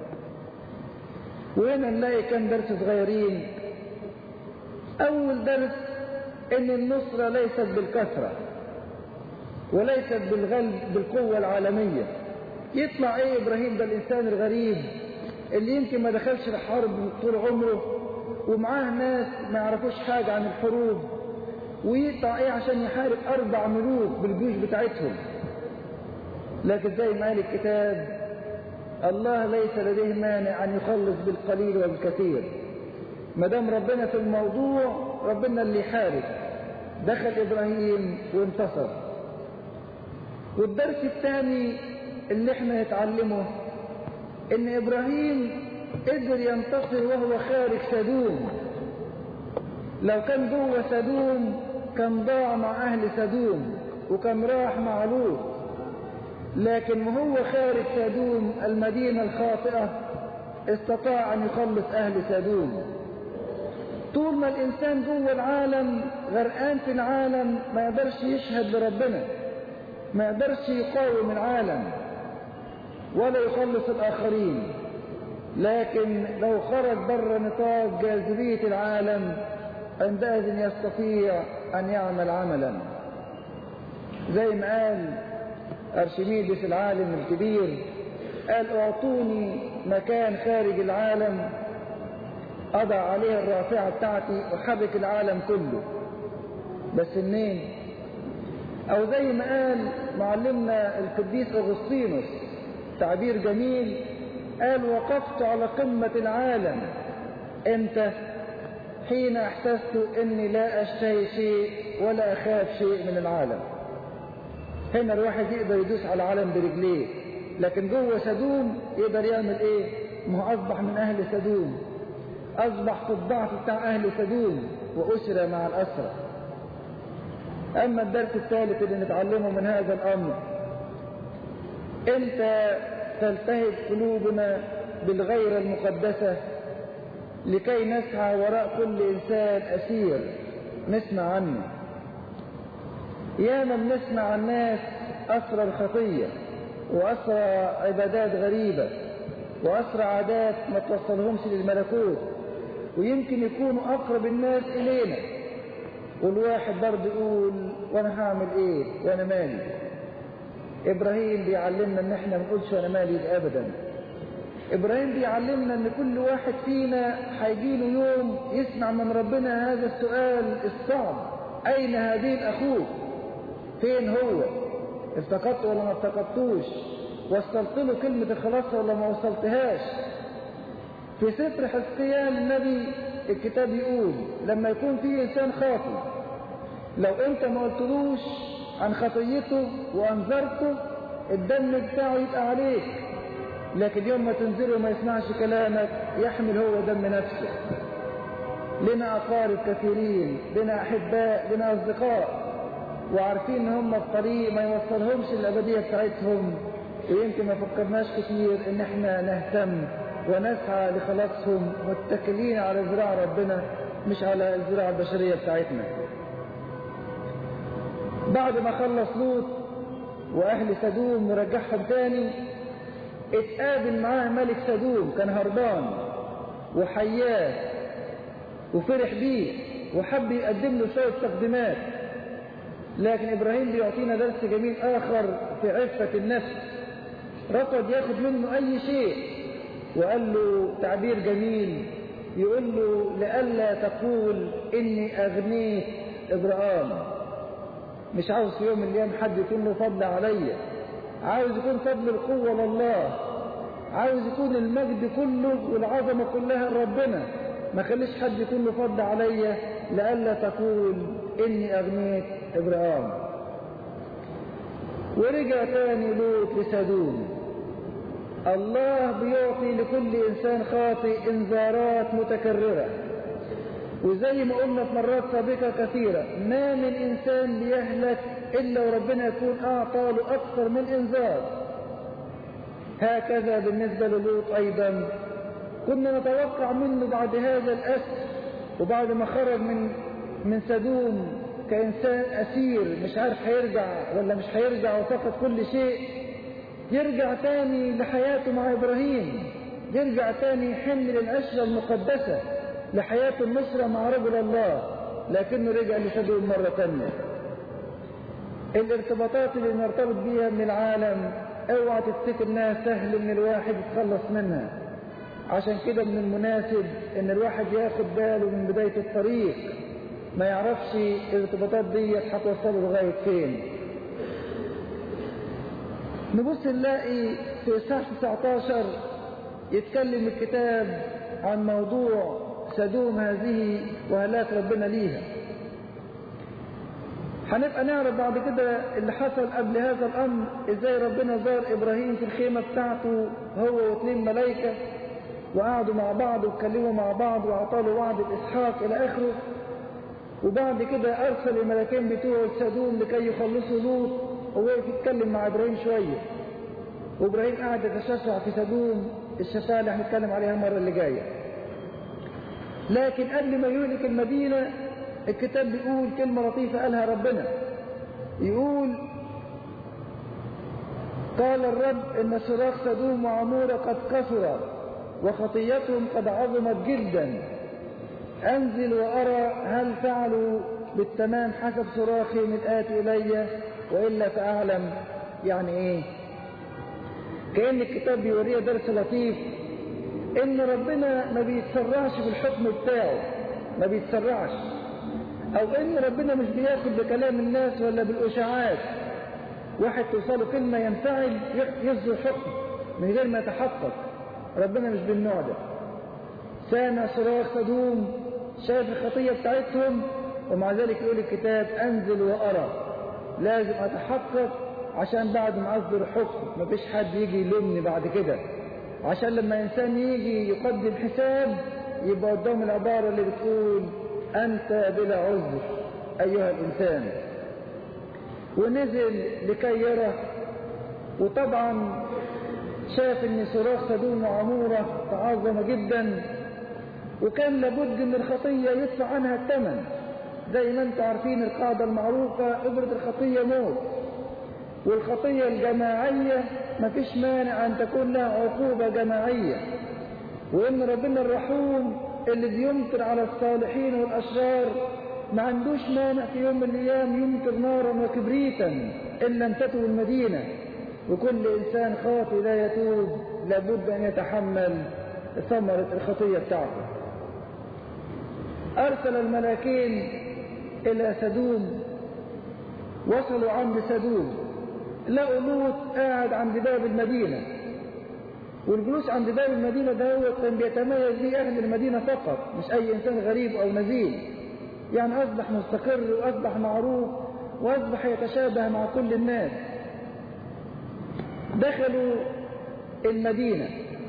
وهنا نلاقي كان درس صغيرين أول درس إن النصرة ليست بالكثرة وليست بالغلب بالقوة العالمية يطلع ايه ابراهيم ده الانسان الغريب اللي يمكن ما دخلش الحرب طول عمره ومعاه ناس ما يعرفوش حاجة عن الحروب ويطلع ايه عشان يحارب اربع ملوك بالجيوش بتاعتهم لكن زي ما قال الكتاب الله ليس لديه مانع ان يخلص بالقليل والكثير ما دام ربنا في الموضوع ربنا اللي يحارب دخل ابراهيم وانتصر والدرس الثاني اللي احنا نتعلمه ان ابراهيم قدر ينتصر وهو خارج سدوم لو كان جوه سدوم كان ضاع مع اهل سدوم وكان راح مع لوط لكن وهو خارج سدوم المدينة الخاطئة استطاع ان يخلص اهل سدوم طول ما الانسان جوه العالم غرقان في العالم ما يقدرش يشهد لربنا ما يقدرش يقاوم العالم ولا يخلص الآخرين لكن لو خرج بر نطاق جاذبية العالم عندئذ يستطيع أن يعمل عملا زي ما قال أرشميدس العالم الكبير قال اعطوني مكان خارج العالم أضع عليه الرافعة بتاعتي وحرك العالم كله بس منين أو زي ما قال معلمنا القديس أغسطينوس تعبير جميل قال وقفت على قمة العالم امتى حين احسست اني لا اشتهي شيء ولا اخاف شيء من العالم هنا الواحد يقدر يدوس على العالم برجليه لكن جوه سدوم يقدر يعمل ايه ما هو اصبح من اهل سدوم اصبح في الضعف بتاع اهل سدوم واسر مع الاسرى اما الدرس الثالث اللي نتعلمه من هذا الامر امتى تلتهب قلوبنا بالغيرة المقدسة لكي نسعى وراء كل إنسان أسير نسمع عنه ياما بنسمع عن ناس أسرى الخطية وأسرى عبادات غريبة وأسرى عادات ما توصلهمش للملكوت ويمكن يكونوا أقرب الناس إلينا والواحد برضه يقول وأنا هعمل إيه وأنا مالي إبراهيم بيعلمنا إن إحنا ما نقولش أنا مالي ابدا إبراهيم بيعلمنا أن كل واحد فينا هيجيله يوم يسمع من ربنا هذا السؤال الصعب أين هابيل أخوك فين هو افتقدت ولا ما افتقدتوش وصلت له كلمة الخلاص ولا ما وصلتهاش في سفر حزقيال النبي الكتاب يقول لما يكون في إنسان خاطئ لو أنت ما قلتلوش عن خطيته وأنذرته الدم بتاعه يبقى عليك لكن يوم ما تنزله ما يسمعش كلامك يحمل هو دم نفسه لنا أقارب كثيرين لنا أحباء لنا أصدقاء وعارفين ان هم في طريق ما يوصلهمش الأبدية بتاعتهم ويمكن ما فكرناش كتير ان احنا نهتم ونسعى لخلاصهم متكلين على زراعة ربنا مش على الزراعة البشرية بتاعتنا بعد ما خلص لوط واهل سدوم ورجعهم تاني اتقابل معاه ملك سدوم كان هربان وحياه وفرح بيه وحب يقدم له شوية تقديمات لكن إبراهيم بيعطينا درس جميل آخر في عفة النفس رفض ياخد منه أي شيء وقال له تعبير جميل يقول له لئلا تقول إني أغنيت إبراهام مش عاوز في يوم من الأيام حد يكون له فضل عليا عاوز يكون فضل القوة لله عاوز يكون المجد كله والعظمة كلها لربنا ما خليش حد يكون له فضل عليا لئلا تقول إني أغنيت إبراهام ورجع تاني لوط لسدوم الله بيعطي لكل إنسان خاطئ إنذارات متكررة وزي ما قلنا في مرات سابقة كثيرة ما من إنسان بيهلك إلا وربنا يكون أعطى له أكثر من إنذار هكذا بالنسبة للوط أيضا كنا نتوقع منه بعد هذا الأسر وبعد ما خرج من من سدوم كإنسان أسير مش عارف هيرجع ولا مش هيرجع وفقد كل شيء يرجع تاني لحياته مع إبراهيم يرجع تاني يحن للعشرة المقدسة لحياة النصرة مع رجل الله لكنه رجع لسدوم مرة تانية الارتباطات اللي نرتبط بيها من العالم اوعى تفتكر انها سهل ان الواحد يتخلص منها عشان كده من المناسب ان الواحد ياخد باله من بداية الطريق ما يعرفش الارتباطات دي هتوصله لغاية فين نبص نلاقي في إصحاح 19 يتكلم الكتاب عن موضوع سدوم هذه وهلاك ربنا ليها هنبقى نعرف بعد كده اللي حصل قبل هذا الأمر ازاي ربنا زار إبراهيم في الخيمة بتاعته هو واثنين ملايكة وقعدوا مع بعض واتكلموا مع بعض وأعطاله وعد الإسحاق إلى آخره وبعد كده أرسل الملكين بتوعه لسدوم لكي يخلصوا لوط ووقف يتكلم مع إبراهيم شوية وإبراهيم قعد يتشفع في سدوم الشفاعة اللي هنتكلم عليها المرة اللي جاية لكن قبل ما يهلك المدينة الكتاب بيقول كلمة لطيفة قالها ربنا يقول قال الرب إن صراخ سدوم وعمورة قد كثر وخطيتهم قد عظمت جدا أنزل وأرى هل فعلوا بالتمام حسب صراخهم الآتي إلي وإلا فأعلم يعني إيه كأن الكتاب بيوريه درس لطيف إن ربنا ما بيتسرعش في الحكم بتاعه ما بيتسرعش أو إن ربنا مش بياخد بكلام الناس ولا بالإشاعات واحد توصله كلمة ينفعل يصدر حكم من غير ما يتحقق ربنا مش بالنوع ده سامع صراخ صدوم شايف الخطية بتاعتهم ومع ذلك يقول الكتاب أنزل وأرى لازم أتحقق عشان بعد ما أصدر حكم مفيش حد يجي يلومني بعد كده عشان لما إنسان يجي يقدم حساب يبقى قدام العبارة اللي بتقول أنت بلا عذر أيها الإنسان ونزل لكي يرى وطبعا شاف ان صراخ سدوم وعمورة تعظم جدا وكان لابد ان الخطية يدفع عنها الثمن زي ما انتم عارفين القاعدة المعروفة ابرة الخطية موت والخطية الجماعية مفيش مانع ان تكون لها عقوبة جماعية وان ربنا الرحوم اللي بيمطر على الصالحين والاشرار ما عندوش مانع في يوم من الايام يمطر نارا وكبريتا ان لم تتو المدينة وكل إنسان خاطئ لا يتوب لابد أن يتحمل ثمرة الخطية بتاعته أرسل الملاكين إلى سدوم وصلوا عند سدوم لقوا لوط قاعد عند باب المدينة والجلوس عند باب المدينة ده هو كان بيتميز به أهل المدينة فقط مش أي إنسان غريب أو نزيل يعني أصبح مستقر وأصبح معروف وأصبح يتشابه مع كل الناس دخلوا المدينة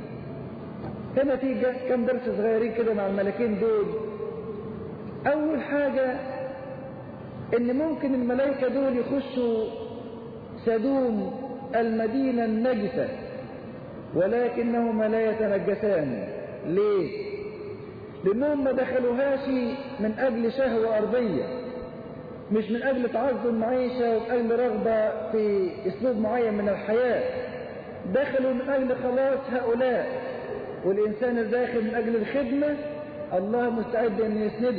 هنا في كم درس صغيرين كده مع الملكين دول أول حاجة إن ممكن الملائكة دول يخشوا سدوم المدينة النجسة ولكنهما لا يتنجسان ليه؟ لأنهم ما دخلوهاش من أجل شهوة أرضية مش من أجل تعظم معيشة وأجل رغبة في أسلوب معين من الحياة دخلوا من أجل خلاص هؤلاء والإنسان الداخل من أجل الخدمة الله مستعد أن يسنده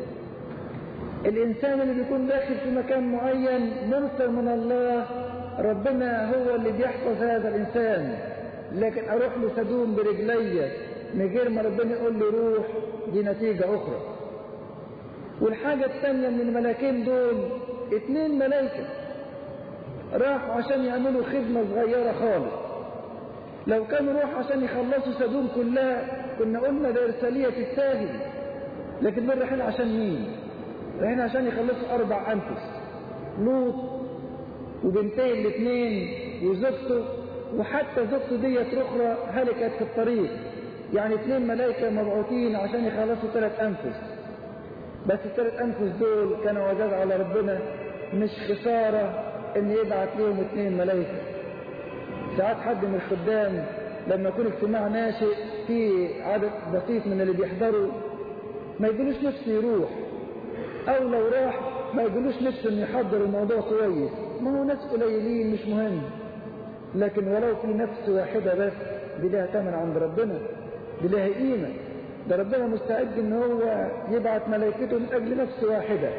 الإنسان اللي بيكون داخل في مكان معين مرسل من الله ربنا هو اللي بيحفظ هذا الإنسان لكن أروح له سدوم برجلي من غير ما ربنا يقول لي روح دي نتيجة أخرى والحاجة الثانية من الملاكين دول اتنين ملايكة راحوا عشان يعملوا خدمة صغيرة خالص لو كانوا راحوا عشان يخلصوا سدوم كلها كنا قلنا ده إرسالية تستاهل لكن دول رايحين عشان مين؟ رايحين عشان يخلصوا أربع أنفس لوط وبنتين الاثنين وزوجته وحتى زوجته ديت أخرى هلكت في الطريق يعني اثنين ملائكة مبعوثين عشان يخلصوا ثلاث أنفس بس الثلاث أنفس دول كانوا وجاز على ربنا مش خسارة إن يبعت ليهم اثنين ملائكة ساعات حد من الخدام لما يكون اجتماع ناشئ في عدد بسيط من اللي بيحضروا ما يقولوش نفسه يروح أو لو راح ما يقولوش نفسه إنه يحضر الموضوع كويس ما هو ناس قليلين مش مهم لكن ولو في نفس واحدة بس دي لها ثمن عند ربنا دي لها قيمة ده ربنا مستعد ان هو يبعت ملائكته من اجل نفس واحدة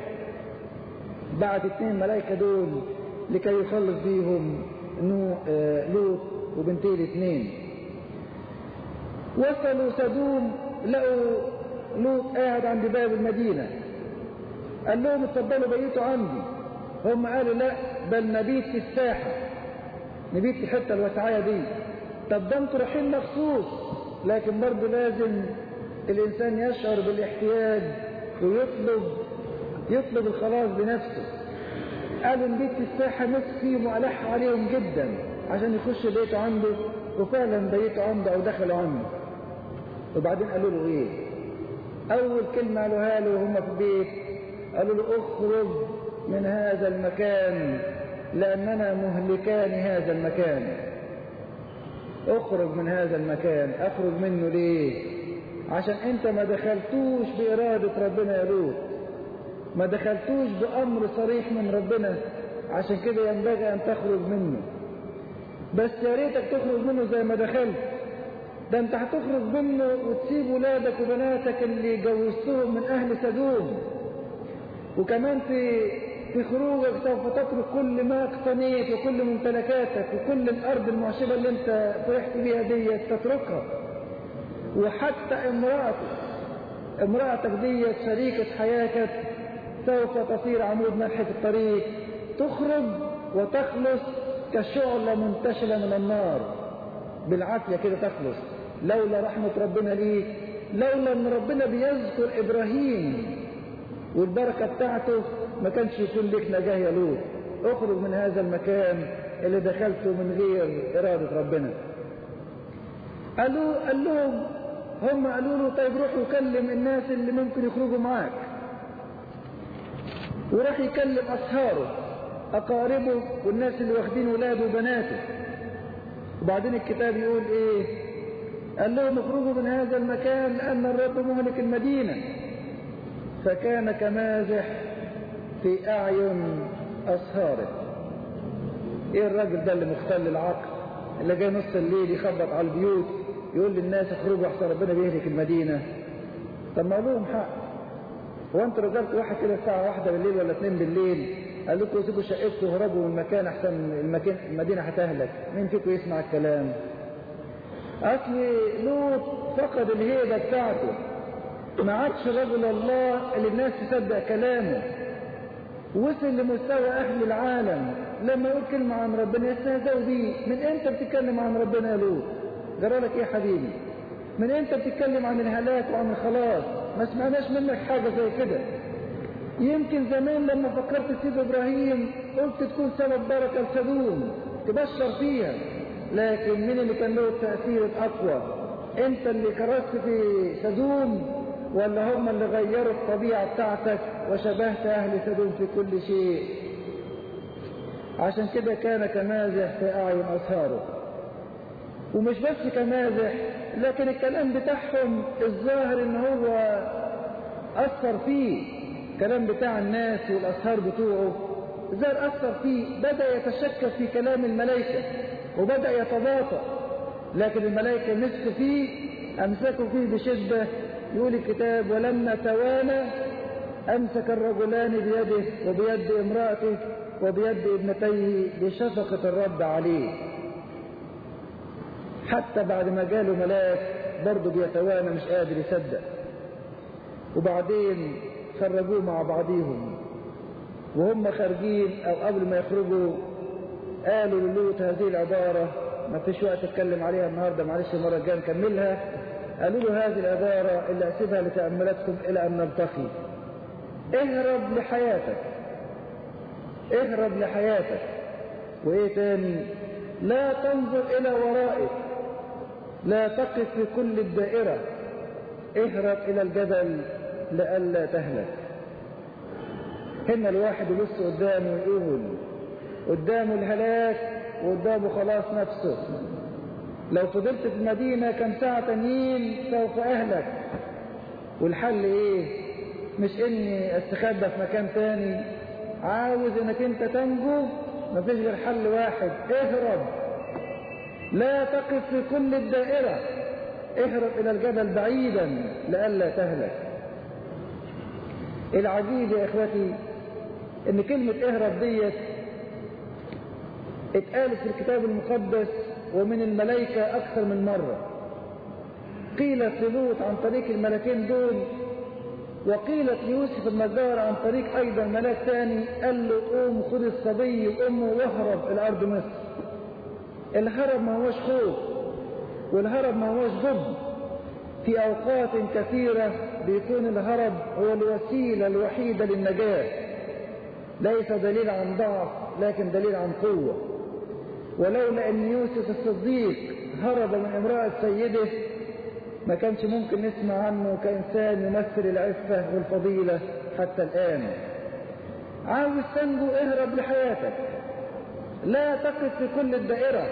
بعت اثنين ملائكة دول لكي يخلص بيهم نو آه لوط وبنتيه الاثنين وصلوا سدوم لقوا لوط قاعد عند باب المدينة قال لهم اتفضلوا بيتوا عندي هم قالوا لا بل نبيت في الساحة نبيت في الحتة الوسعية دي طب ده انتوا رايحين مخصوص لكن برضه لازم الإنسان يشعر بالاحتياج ويطلب يطلب الخلاص بنفسه قالوا نبيت في الساحة ناس فيهم وألح عليهم جدا عشان يخش بيته عنده وفعلا بيته عنده أو دخلوا عنده وبعدين قالوا له إيه أول كلمة قالوها له وهم في البيت قالوا له اخرج من هذا المكان لأننا مهلكان هذا المكان اخرج من هذا المكان اخرج منه ليه عشان انت ما دخلتوش بإرادة ربنا يا لوط ما دخلتوش بأمر صريح من ربنا عشان كده ينبغي أن تخرج منه بس يا ريتك تخرج منه زي ما دخلت ده انت هتخرج منه وتسيب ولادك وبناتك اللي جوزتهم من أهل سدوم وكمان في في خروجك سوف تترك كل ما اقتنيت وكل ممتلكاتك وكل الأرض المعشبة اللي انت فرحت بيها دي تتركها وحتى امرأتك امرأتك دي شريكة حياتك سوف تصير عمود ملح في الطريق تخرج وتخلص كشعلة منتشلة من النار بالعافية كده تخلص لولا رحمة ربنا ليك لولا ان ربنا بيذكر ابراهيم والبركة بتاعته ما كانش يكون لك نجاة يا لوط اخرج من هذا المكان اللي دخلته من غير إرادة ربنا قالوا قال لهم هم قالوا له طيب روح وكلم الناس اللي ممكن يخرجوا معاك وراح يكلم أصهاره أقاربه والناس اللي واخدين ولاده وبناته وبعدين الكتاب يقول إيه قال لهم اخرجوا من هذا المكان لأن الرب مهلك المدينة فكان كمازح في أعين أصهاره إيه الراجل ده اللي مختل العقل اللي جاي نص الليل يخبط على البيوت يقول للناس اخرجوا احسن ربنا بيهلك المدينة طب ما لهم حق هو انت رجعت واحد كده الساعة واحدة بالليل ولا اتنين بالليل قال لكم سيبوا شقتكم وهربوا من المكان احسن المكان المدينه هتهلك مين فيكم يسمع الكلام اصل لوط فقد الهيبه بتاعته ما عادش رجل الله اللي الناس تصدق كلامه وصل لمستوى اهل العالم لما يقول كلمه عن ربنا يستهزئوا بيه من امتى بتتكلم عن ربنا يا لوط جرى لك ايه يا حبيبي من امتى بتتكلم عن الهلاك وعن الخلاص ما سمعناش منك حاجه زي كده يمكن زمان لما فكرت تسيب ابراهيم قلت تكون سبب بركه لسدوم تبشر فيها لكن مين اللي كان له التاثير الاقوى انت اللي كرست في سدوم ولا هم اللي غيروا الطبيعه بتاعتك وشبهت اهل سدوم في كل شيء عشان كده كان كمازح في اعين اصهاره ومش بس كمازح لكن الكلام بتاعهم الظاهر ان هو اثر فيه الكلام بتاع الناس والأسهار بتوعه زار أثر فيه بدأ يتشكك في كلام الملائكة وبدأ يتباطأ لكن الملائكة مسكوا فيه أمسكوا فيه بشدة يقول الكتاب ولما توالى أمسك الرجلان بيده وبيد امرأته وبيد ابنتيه بشفقة الرب عليه حتى بعد ما جاله ملاك برضه بيتوانى مش قادر يصدق وبعدين خرجوه مع بعضهم وهم خارجين او قبل ما يخرجوا قالوا للوط هذه العبارة ما فيش وقت اتكلم عليها النهاردة معلش المرة الجاية نكملها قالوا له هذه العبارة اللي اسيبها لتأملاتكم الى ان نلتقي اهرب لحياتك اهرب لحياتك وايه تاني لا تنظر الى ورائك لا تقف في كل الدائرة اهرب الى الجبل لئلا تهلك هنا الواحد يبص قدامه ويقول قدامه الهلاك وقدامه خلاص نفسه لو فضلت في المدينة كم ساعة تانيين سوف أهلك والحل ايه مش اني استخبى في مكان تاني عاوز انك انت تنجو مفيش غير حل واحد اهرب لا تقف في كل الدائرة اهرب الى الجبل بعيدا لئلا تهلك العجيب يا اخوتي ان كلمة اهرب ديت اتقالت في الكتاب المقدس ومن الملائكة اكثر من مرة قيلت للوط عن طريق الملكين دول وقيلت ليوسف النجار عن طريق ايضا ملاك ثاني قال له قوم خذ الصبي وامه واهرب الى ارض مصر الهرب ما هوش خوف والهرب ما هوش ضد في اوقات كثيرة بيكون الهرب هو الوسيلة الوحيدة للنجاة ليس دليل عن ضعف لكن دليل عن قوة ولولا ان يوسف الصديق هرب من امرأة سيده ما كانش ممكن نسمع عنه كإنسان يمثل العفة والفضيلة حتى الآن عاوز تنجو اهرب لحياتك لا تقف في كل الدائرة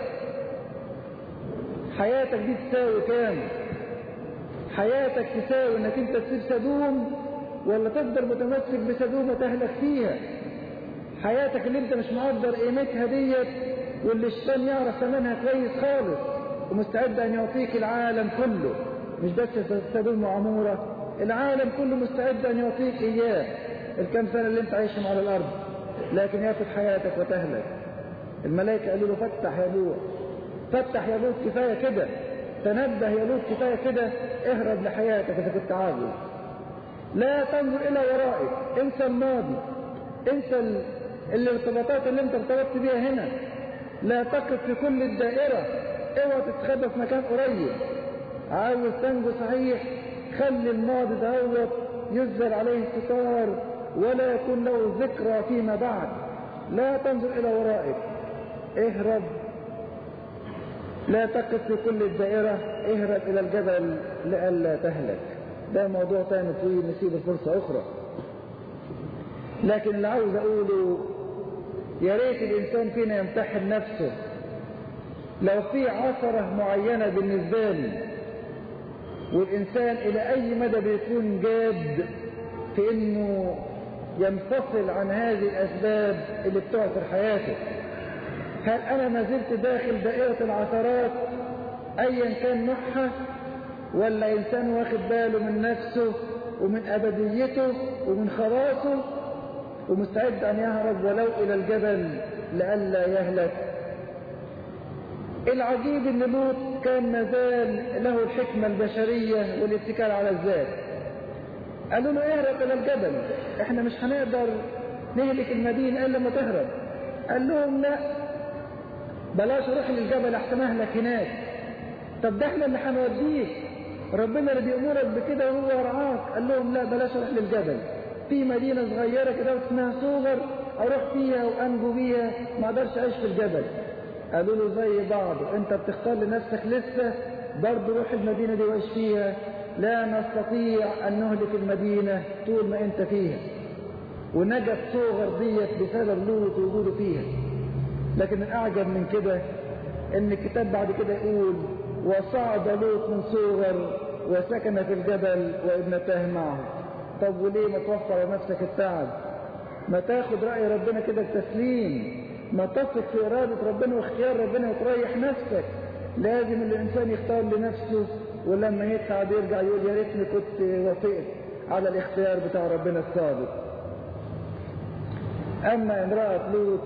حياتك دي تساوي كام حياتك تساوي انك انت تسيب سدوم ولا تفضل متمسك بسدوم وتهلك فيها حياتك اللي انت مش مقدر قيمتها ديت واللي الشيطان يعرف ثمنها كويس خالص ومستعد ان يعطيك العالم كله مش بس سدوم وعمورة العالم كله مستعد ان يعطيك اياه الكام سنة اللي انت عايشهم على الارض لكن ياخد حياتك وتهلك الملائكة قالوا له فتح يا لوط فتح يا لوط كفاية كده تنبه يا لوط كفاية كده اهرب لحياتك اذا كنت عاوز لا تنظر الى ورائك انسى الماضي انسى الارتباطات اللي انت ارتبطت بيها هنا لا تقف في كل الدائرة اوعى تتخبى في مكان قريب عاوز تنجو صحيح خلي الماضي دوت يزل عليه الستار ولا يكون له ذكرى فيما بعد لا تنظر الى ورائك اهرب لا تقف في كل الدائرة اهرب الى الجبل لئلا تهلك ده موضوع تاني طويل نسيب الفرصة اخرى لكن اللي عاوز اقوله يا ريت الانسان فينا يمتحن نفسه لو في عثرة معينة بالنسبة لي والإنسان إلى أي مدى بيكون جاد في إنه ينفصل عن هذه الأسباب اللي بتعثر حياته هل أنا ما زلت داخل دائرة العثرات أيا كان نوعها ولا إنسان واخد باله من نفسه ومن أبديته ومن خلاصه ومستعد أن يهرب ولو إلى الجبل لئلا يهلك العجيب ان لوط كان مازال له الحكمة البشرية والاتكال على الذات قالوا له اهرب الى الجبل احنا مش هنقدر نهلك المدينة الا لما تهرب قال لهم لا بلاش روح للجبل احسن اهلك هناك طب ده احنا اللي هنوديك ربنا اللي بيأمرك بكده وهو يرعاك قال لهم لا بلاش اروح للجبل في مدينة صغيرة كده اسمها صغر اروح فيها وانجو بيها ما اقدرش اعيش في الجبل قالوا له زي بعض انت بتختار لنفسك لسه برضه روح المدينة دي وعيش فيها لا نستطيع ان نهلك المدينة طول ما انت فيها ونجت صغر ديت بسبب لوط وجوده فيها لكن الاعجب من كده ان الكتاب بعد كده يقول وصعد لوط من صغر وسكن في الجبل وابنتاه معه طب وليه ما توفر لنفسك التعب ما تاخد رأي ربنا كده بتسليم ما تثق في إرادة ربنا واختيار ربنا وتريح نفسك لازم الإنسان يختار لنفسه ولما يتعب يرجع يقول يا ريتني كنت وافقت على الاختيار بتاع ربنا السابق أما امرأة لوط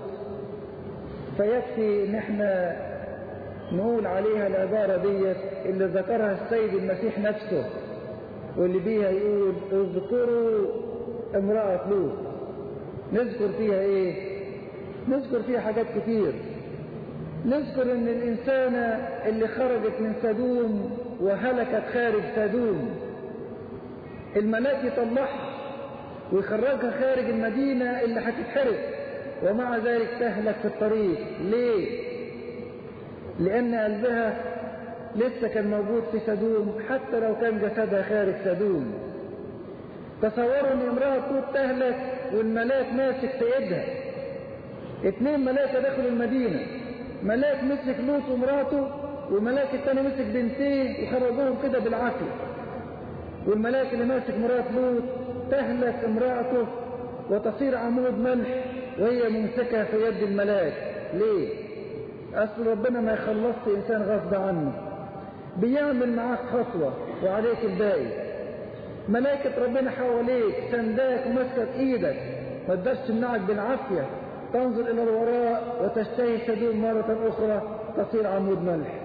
فيكفي إن احنا نقول عليها العبارة ديت اللي ذكرها السيد المسيح نفسه واللي بيها يقول اذكروا امرأة لوط نذكر فيها ايه نذكر فيها حاجات كتير نذكر ان الانسانة اللي خرجت من سدوم وهلكت خارج سدوم الملاك يطلعها ويخرجها خارج المدينة اللي هتتحرق ومع ذلك تهلك في الطريق ليه لان قلبها لسه كان موجود في سدوم حتى لو كان جسدها خارج سدوم تصوروا ان امرأة توت تهلك والملاك ماسك في ايدها اتنين ملاك دخلوا المدينة ملاك مسك لوط ومراته والملاك التاني مسك بنتيه وخرجوهم كده بالعافية والملاك اللي ماسك مرات لوط تهلك امرأته وتصير عمود ملح وهي ممسكة في يد الملاك ليه؟ أصل ربنا ما يخلصش إنسان غصب عنه بيعمل معاك خطوة وعليك الباقي ملائكة ربنا حواليك سنداك ومسكت ايدك ما تقدرش تمنعك بالعافية تنظر الى الوراء وتشتهي سدوم مرة اخرى تصير عمود ملح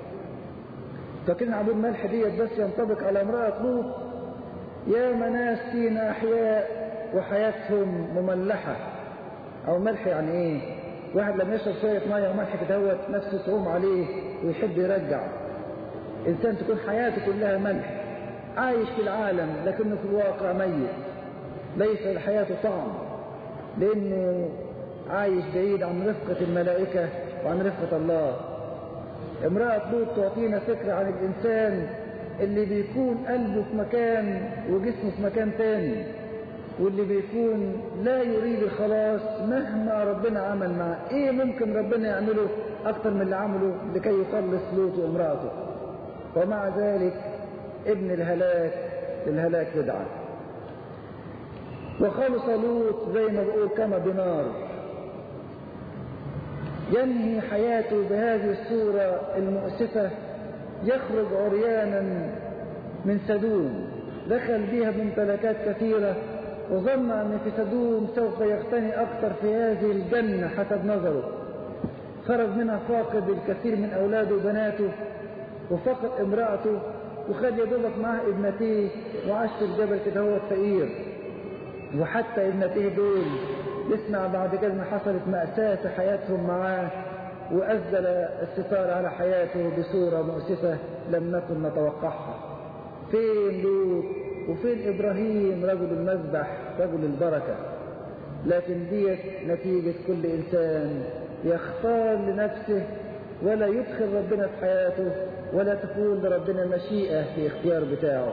لكن عمود ملح ديت بس ينطبق على امرأة لوط يا مناس فينا احياء وحياتهم مملحة او ملح يعني ايه واحد لما يشرب شوية مية وملح كدهوت نفسه تقوم عليه ويحب يرجع انسان تكون حياته كلها ملح عايش في العالم لكنه في الواقع ميت ليس لحياته طعم لانه عايش بعيد عن رفقة الملائكة وعن رفقة الله امرأة لوط تعطينا فكرة عن الإنسان اللي بيكون قلبه في مكان وجسمه في مكان تاني واللي بيكون لا يريد الخلاص مهما ربنا عمل معه ايه ممكن ربنا يعمله اكتر من اللي عمله لكي يخلص لوط وامرأته ومع ذلك ابن الهلاك للهلاك يدعى وخلص لوط زي ما بقول كما بنار ينهي حياته بهذه الصورة المؤسفة يخرج عريانا من سدوم دخل بها ممتلكات كثيرة وظن أن في سدوم سوف يغتني أكثر في هذه الجنة حسب نظره خرج منها فاقد الكثير من أولاده وبناته وفقد امرأته وخد يدوبك معاه ابنتيه وعاش في الجبل كده هو فقير وحتى ابنتيه دول يسمع بعد كده ان حصلت مأساة في حياتهم معاه وأزل الستار على حياته بصورة مؤسفة لم نكن نتوقعها فين لوط وفين إبراهيم رجل المذبح رجل البركة لكن ديت نتيجة كل إنسان يختار لنفسه ولا يدخل ربنا في حياته ولا تكون لربنا مشيئة في اختيار بتاعه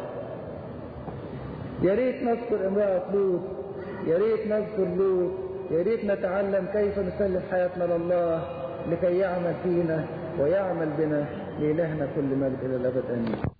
يا ريت نذكر امرأة لوط يا ريت نذكر لوط يا ريت نتعلم كيف نسلم حياتنا لله لكي يعمل فينا ويعمل بنا لإلهنا كل مجد إلى الأبد آمين